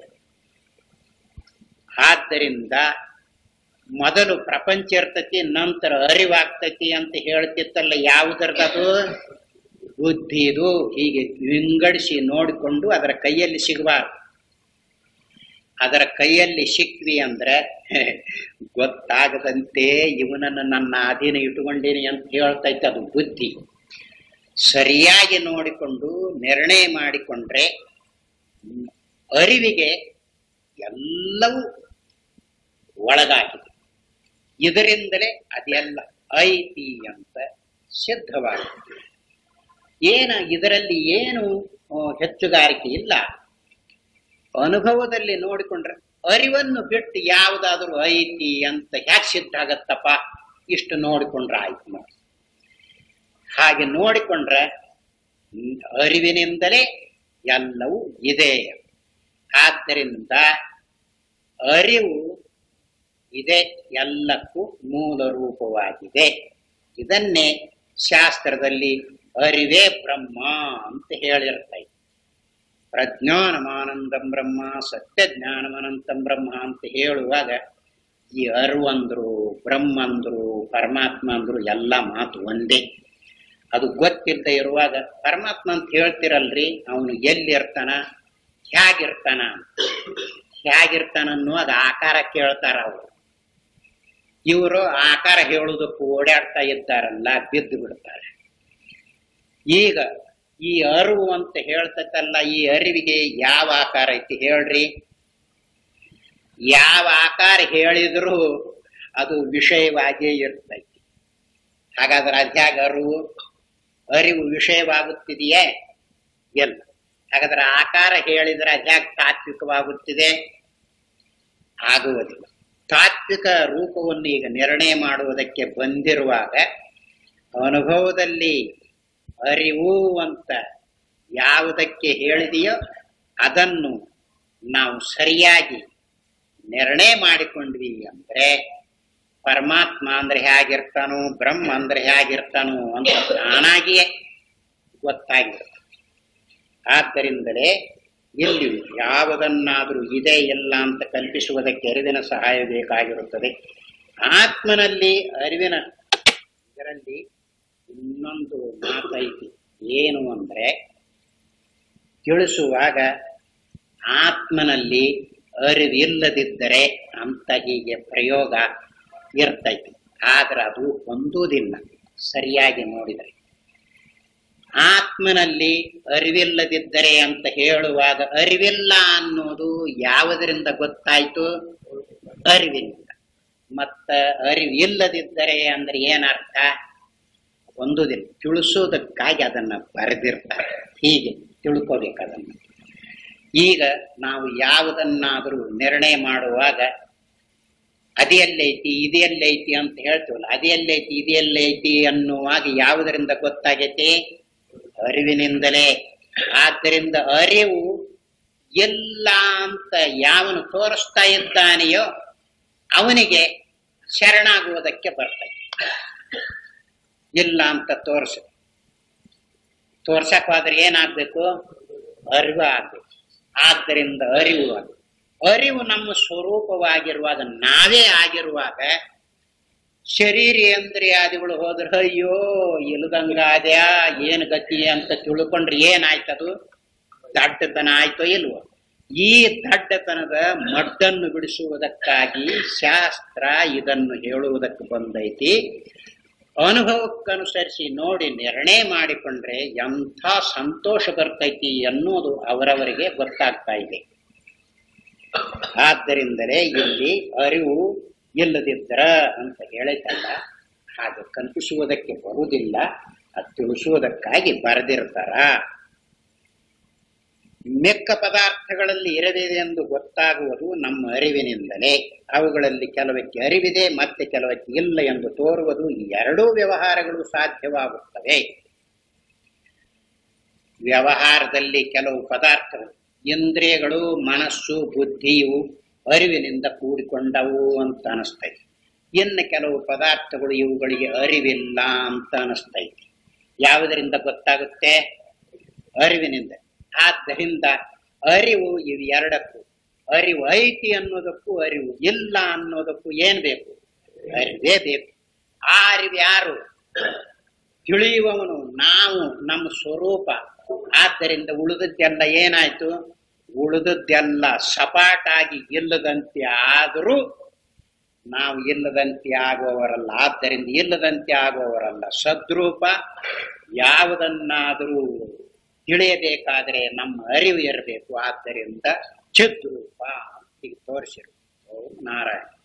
ಆದ್ದರಿಂದ ಮೊದಲು ಪ್ರಪಂಚ ಇರ್ತತಿ ನಂತರ ಅರಿವಾಗ್ತತಿ ಅಂತ ಹೇಳ್ತಿತ್ತಲ್ಲ ಯಾವುದರದದು ಬುದ್ಧಿದು ಹೀಗೆ ವಿಂಗಡಿಸಿ ನೋಡಿಕೊಂಡು ಅದರ ಕೈಯಲ್ಲಿ ಸಿಗಬಾರ್ದು ಅದರ ಕೈಯಲ್ಲಿ ಸಿಕ್ವಿ ಅಂದ್ರೆ ಗೊತ್ತಾಗದಂತೆ ಇವನನ್ನು ನನ್ನ ಅಧೀನ ಇಟ್ಟುಕೊಂಡೀನಿ ಅಂತ ಹೇಳ್ತೈತೆ ಅದು ಬುದ್ಧಿ ಸರಿಯಾಗಿ ನೋಡಿಕೊಂಡು ನಿರ್ಣಯ ಮಾಡಿಕೊಂಡ್ರೆ ಅರಿವಿಗೆ ಎಲ್ಲವೂ ಒಳಗಾಗಿದೆ ಇದರಿಂದಲೇ ಅದೆಲ್ಲ ಐತಿ ಅಂತ ಸಿದ್ಧವಾಗಿದೆ ಏನ ಇದರಲ್ಲಿ ಏನು ಆ, ಹೆಚ್ಚುಗಾರಿಕೆ ಇಲ್ಲ ಅನುಭವದಲ್ಲಿ ನೋಡಿಕೊಂಡ್ರೆ ಅರಿವನ್ನು ಬಿಟ್ಟು ಯಾವುದಾದ್ರೂ ಐತಿ ಅಂತ ಹ್ಯಾಕ್ ಸಿದ್ಧ ಆಗತ್ತಪ್ಪ ಇಷ್ಟು ನೋಡಿಕೊಂಡ್ರೆ ಆಯ್ತು ನೋಡಿ ಹಾಗೆ ನೋಡಿಕೊಂಡ್ರೆ ಹ್ಮ್, ಅರಿವಿನಿಂದಲೇ ಎಲ್ಲವೂ ಇದೆ ಆದ್ದರಿಂದ ಅರಿವು ಇದೆ ಎಲ್ಲಕ್ಕೂ ಮೂಲ ರೂಪವಾಗಿದೆ ಇದನ್ನೇ ಶಾಸ್ತ್ರದಲ್ಲಿ ಅರಿವೇ ಬ್ರಹ್ಮ ಅಂತ ಹೇಳಿರ್ತಾ ಇದೆ ಪ್ರಜ್ಞಾನಮಾನಂದಂ ಬ್ರಹ್ಮ ಸತ್ಯ ಜ್ಞಾನಮನಂತಂ ಬ್ರಹ್ಮ ಅಂತ ಹೇಳುವಾಗ ಈ ಅರಿವಂದ್ರು ಬ್ರಹ್ಮಂದ್ರು ಪರಮಾತ್ಮ ಅಂದ್ರು ಎಲ್ಲ ಮಾತು ಒಂದೇ ಅದು ಗೊತ್ತಿಲ್ಲದೆ ಇರುವಾಗ ಪರಮಾತ್ಮ ಅಂತ ಹೇಳ್ತಿರಲ್ರಿ ಅವನು ಎಲ್ಲಿರ್ತಾನ ಹೇಗಿರ್ತಾನ ಹೇಗಿರ್ತಾನ ಅನ್ನುವಾಗ ಆಕಾರ ಕೇಳ್ತಾರ ಅವರು ಇವರು ಆಕಾರ ಹೇಳುವುದಕ್ಕೂ ಓಡಾಡ್ತಾ ಇದ್ದಾರಲ್ಲ ಬಿದ್ದು ಬಿಡ್ತಾರೆ ಈಗ ಈ ಅರಿವು ಅಂತ ಹೇಳ್ತಕ್ಕಲ್ಲ ಈ ಅರಿವಿಗೆ ಯಾವ ಆಕಾರ ಐತಿ ಹೇಳ್ರಿ ಯಾವ ಆಕಾರ ಹೇಳಿದ್ರು ಅದು ವಿಷಯವಾಗಿಯೇ ಇರ್ತೈತಿ ಹಾಗಾದ್ರೆ ಅದ್ಯಾಗ ಅರಿವು ಅರಿವು ವಿಷಯವಾಗುತ್ತಿದೆಯೇ ಇಲ್ಲ ಹಾಗಾದ್ರೆ ಆಕಾರ ಹೇಳಿದ್ರೆ ಅದ್ಯಾಗ ತಾತ್ವಿಕವಾಗುತ್ತಿದೆ ಆಗುವುದಿಲ್ಲ ತಾತ್ವಿಕ ರೂಪವನ್ನು ಈಗ ನಿರ್ಣಯ ಮಾಡುವುದಕ್ಕೆ ಬಂದಿರುವಾಗ ಅನುಭವದಲ್ಲಿ ಅರಿವು ಅಂತ ಯಾವುದಕ್ಕೆ ಹೇಳಿದೆಯೋ ಅದನ್ನು ನಾವು ಸರಿಯಾಗಿ ನಿರ್ಣಯ ಮಾಡಿಕೊಂಡ್ವಿ ಅಂದ್ರೆ ಪರಮಾತ್ಮ ಅಂದ್ರೆ ಹೇಗಿರ್ತಾನೋ ಬ್ರಹ್ಮ ಅಂದ್ರೆ ಹೇಗಿರ್ತಾನೋ ಅಂತ ತಾನಾಗಿಯೇ ಗೊತ್ತಾಗಿರುತ್ತೆ ಆದ್ದರಿಂದಲೇ ಇಲ್ಲಿ ಯಾವುದನ್ನಾದರೂ ಇದೆ ಇಲ್ಲ ಅಂತ ಕಲ್ಪಿಸುವುದಕ್ಕೆ ಅರಿವಿನ ಸಹಾಯ ಬೇಕಾಗಿರುತ್ತದೆ ಆತ್ಮನಲ್ಲಿ ಅರಿವಿನ ಇದರಲ್ಲಿ ಇನ್ನೊಂದು ಮಾತೈತಿ ಏನು ಅಂದ್ರೆ ತಿಳಿಸುವಾಗ ಆತ್ಮನಲ್ಲಿ ಅರಿವಿಲ್ಲದಿದ್ದರೆ ಅಂತ ಹೀಗೆ ಪ್ರಯೋಗ ಇರ್ತೈತಿ ಆದ್ರೆ ಅದು ಹೊಂದುವುದಿಲ್ಲ ಸರಿಯಾಗಿ ನೋಡಿದರೆ ಆತ್ಮನಲ್ಲಿ ಅರಿವಿಲ್ಲದಿದ್ದರೆ ಅಂತ ಹೇಳುವಾಗ ಅರಿವಿಲ್ಲ ಅನ್ನೋದು ಯಾವುದರಿಂದ ಗೊತ್ತಾಯ್ತು ಅರಿವಿನಿಂದ ಮತ್ತ ಅರಿವಿಲ್ಲದಿದ್ದರೆ ಅಂದ್ರೆ ಏನರ್ಥ ಹೊಂದುವುದಿಲ್ಲ ತಿಳಿಸೋದಕ್ಕಾಗಿ ಅದನ್ನ ಬರೆದಿರ್ತಾರೆ ಹೀಗೆ ತಿಳ್ಕೋಬೇಕು ಅದನ್ನು ಈಗ ನಾವು ಯಾವುದನ್ನಾದರೂ ನಿರ್ಣಯ ಮಾಡುವಾಗ ಅದೆಲ್ಲೈತಿ ಇದೆಲ್ಲೈತಿ ಅಂತ ಹೇಳ್ತೀವಲ್ಲ ಅದೆಲ್ಲೈತಿ ಇದೆಲ್ಲೈತಿ ಅನ್ನುವಾಗ ಯಾವುದರಿಂದ ಗೊತ್ತಾಗೈತಿ ಅರಿವಿನಿಂದಲೇ ಆದ್ದರಿಂದ ಅರಿವು ಎಲ್ಲ ಅಂತ ಯಾವನು ತೋರಿಸ್ತಾ ಇದ್ದಾನೆಯೋ ಅವನಿಗೆ ಶರಣಾಗುವುದಕ್ಕೆ ಬರ್ತದೆ ಇಲ್ಲ ಅಂತ ತೋರ್ಸ ತೋರ್ಸಕ್ಕಾದ್ರೆ ಏನಾಗ್ಬೇಕು ಅರಿವು ಆಗ್ಬೇಕು ಆದ್ದರಿಂದ ಅರಿವು ಅದು. ಅರಿವು ನಮ್ಮ ಸ್ವರೂಪವಾಗಿರುವಾಗ ನಾವೇ ಆಗಿರುವಾಗ ಶರೀರೇಂದ್ರಿಯಾದಿಗಳು ಹೋದ್ರೆ ಅಯ್ಯೋ ಇಲ್ದಂಗಾದ್ಯಾ ಏನ್ ಗತಿ ಅಂತ ತಿಳ್ಕೊಂಡ್ರೆ ಏನಾಯ್ತದು ದಡ್ಡತನ ಆಯ್ತೋ ಇಲ್ವೋ ಈ ದಡ್ಡತನದ ಮಡ್ಡನ್ನು ಬಿಡಿಸುವುದಕ್ಕಾಗಿ ಶಾಸ್ತ್ರ ಇದನ್ನು ಹೇಳುವುದಕ್ಕೆ ಬಂದೈತಿ ಅನುಭವಕ್ಕನುಸರಿಸಿ ನೋಡಿ ನಿರ್ಣಯ ಮಾಡಿಕೊಂಡ್ರೆ ಎಂಥ ಸಂತೋಷ ಬರ್ತೈತಿ ಅನ್ನೋದು ಅವರವರಿಗೆ ಗೊತ್ತಾಗ್ತಾ ಇದೆ ಆದ್ದರಿಂದಲೇ ಇಲ್ಲಿ ಅರಿವು ಇಲ್ಲದಿದ್ದರ ಅಂತ ಹೇಳೈತಲ್ಲ ಹಾಗೆ ಕಲ್ಪಿಸುವುದಕ್ಕೆ ಬರುವುದಿಲ್ಲ ಅದು ತಿಳಿಸುವುದಕ್ಕಾಗಿ ಬರೆದಿರ್ತಾರ ಮೆಕ್ಕ ಪದಾರ್ಥಗಳಲ್ಲಿ ಇರದಿದೆ ಎಂದು ಗೊತ್ತಾಗುವುದು ನಮ್ಮ ಅರಿವಿನಿಂದಲೇ ಅವುಗಳಲ್ಲಿ ಕೆಲವಕ್ಕೆ ಅರಿವಿದೆ ಮತ್ತೆ ಕೆಲವಕ್ಕೆ ಇಲ್ಲ ಎಂದು ತೋರುವುದು ಈ ಎರಡೂ ವ್ಯವಹಾರಗಳು ಸಾಧ್ಯವಾಗುತ್ತವೆ ವ್ಯವಹಾರದಲ್ಲಿ ಕೆಲವು ಪದಾರ್ಥಗಳು ಇಂದ್ರಿಯಗಳು ಮನಸ್ಸು ಬುದ್ಧಿಯು ಅರಿವಿನಿಂದ ಕೂಡಿಕೊಂಡವು ಅಂತ ಅನಿಸ್ತೈತಿ ಇನ್ನು ಕೆಲವು ಪದಾರ್ಥಗಳು ಇವುಗಳಿಗೆ ಅರಿವಿಲ್ಲ ಅಂತ ಅನಿಸ್ತೈತಿ ಯಾವುದರಿಂದ ಗೊತ್ತಾಗುತ್ತೆ ಅರಿವಿನಿಂದ ಆದ್ದರಿಂದ ಅರಿವು ಇವು ಎರಡಕ್ಕೂ ಅರಿವು ಐತಿ ಅನ್ನೋದಕ್ಕೂ ಅರಿವು ಇಲ್ಲ ಅನ್ನೋದಕ್ಕೂ ಏನ್ ಬೇಕು ಅರಿವೇ ಬೇಕು ಆ ಅರಿವು ಯಾರು ತಿಳಿಯುವವನು ನಾವು ನಮ್ಮ ಸ್ವರೂಪ ಆದ್ದರಿಂದ ಉಳಿದದ್ದೆಲ್ಲ ಏನಾಯ್ತು ಉಳಿದದ್ದೆಲ್ಲ ಸಪಾಟಾಗಿ ಇಲ್ಲದಂತೆ ಆದರೂ ನಾವು ಇಲ್ಲದಂತೆ ಆಗುವವರಲ್ಲ ಆದ್ದರಿಂದ ಇಲ್ಲದಂತೆ ಆಗುವವರಲ್ಲ ಸದ್ರೂಪ ಯಾವುದನ್ನಾದರೂ ತಿಳಿಯಬೇಕಾದ್ರೆ ನಮ್ಮ ಅರಿವು ಇರಬೇಕು ಆದ್ದರಿಂದ ಚಿದ್ರೂಪ ಹೀಗೆ ತೋರಿಸಿರು ಓಂ ನಾರಾಯಣ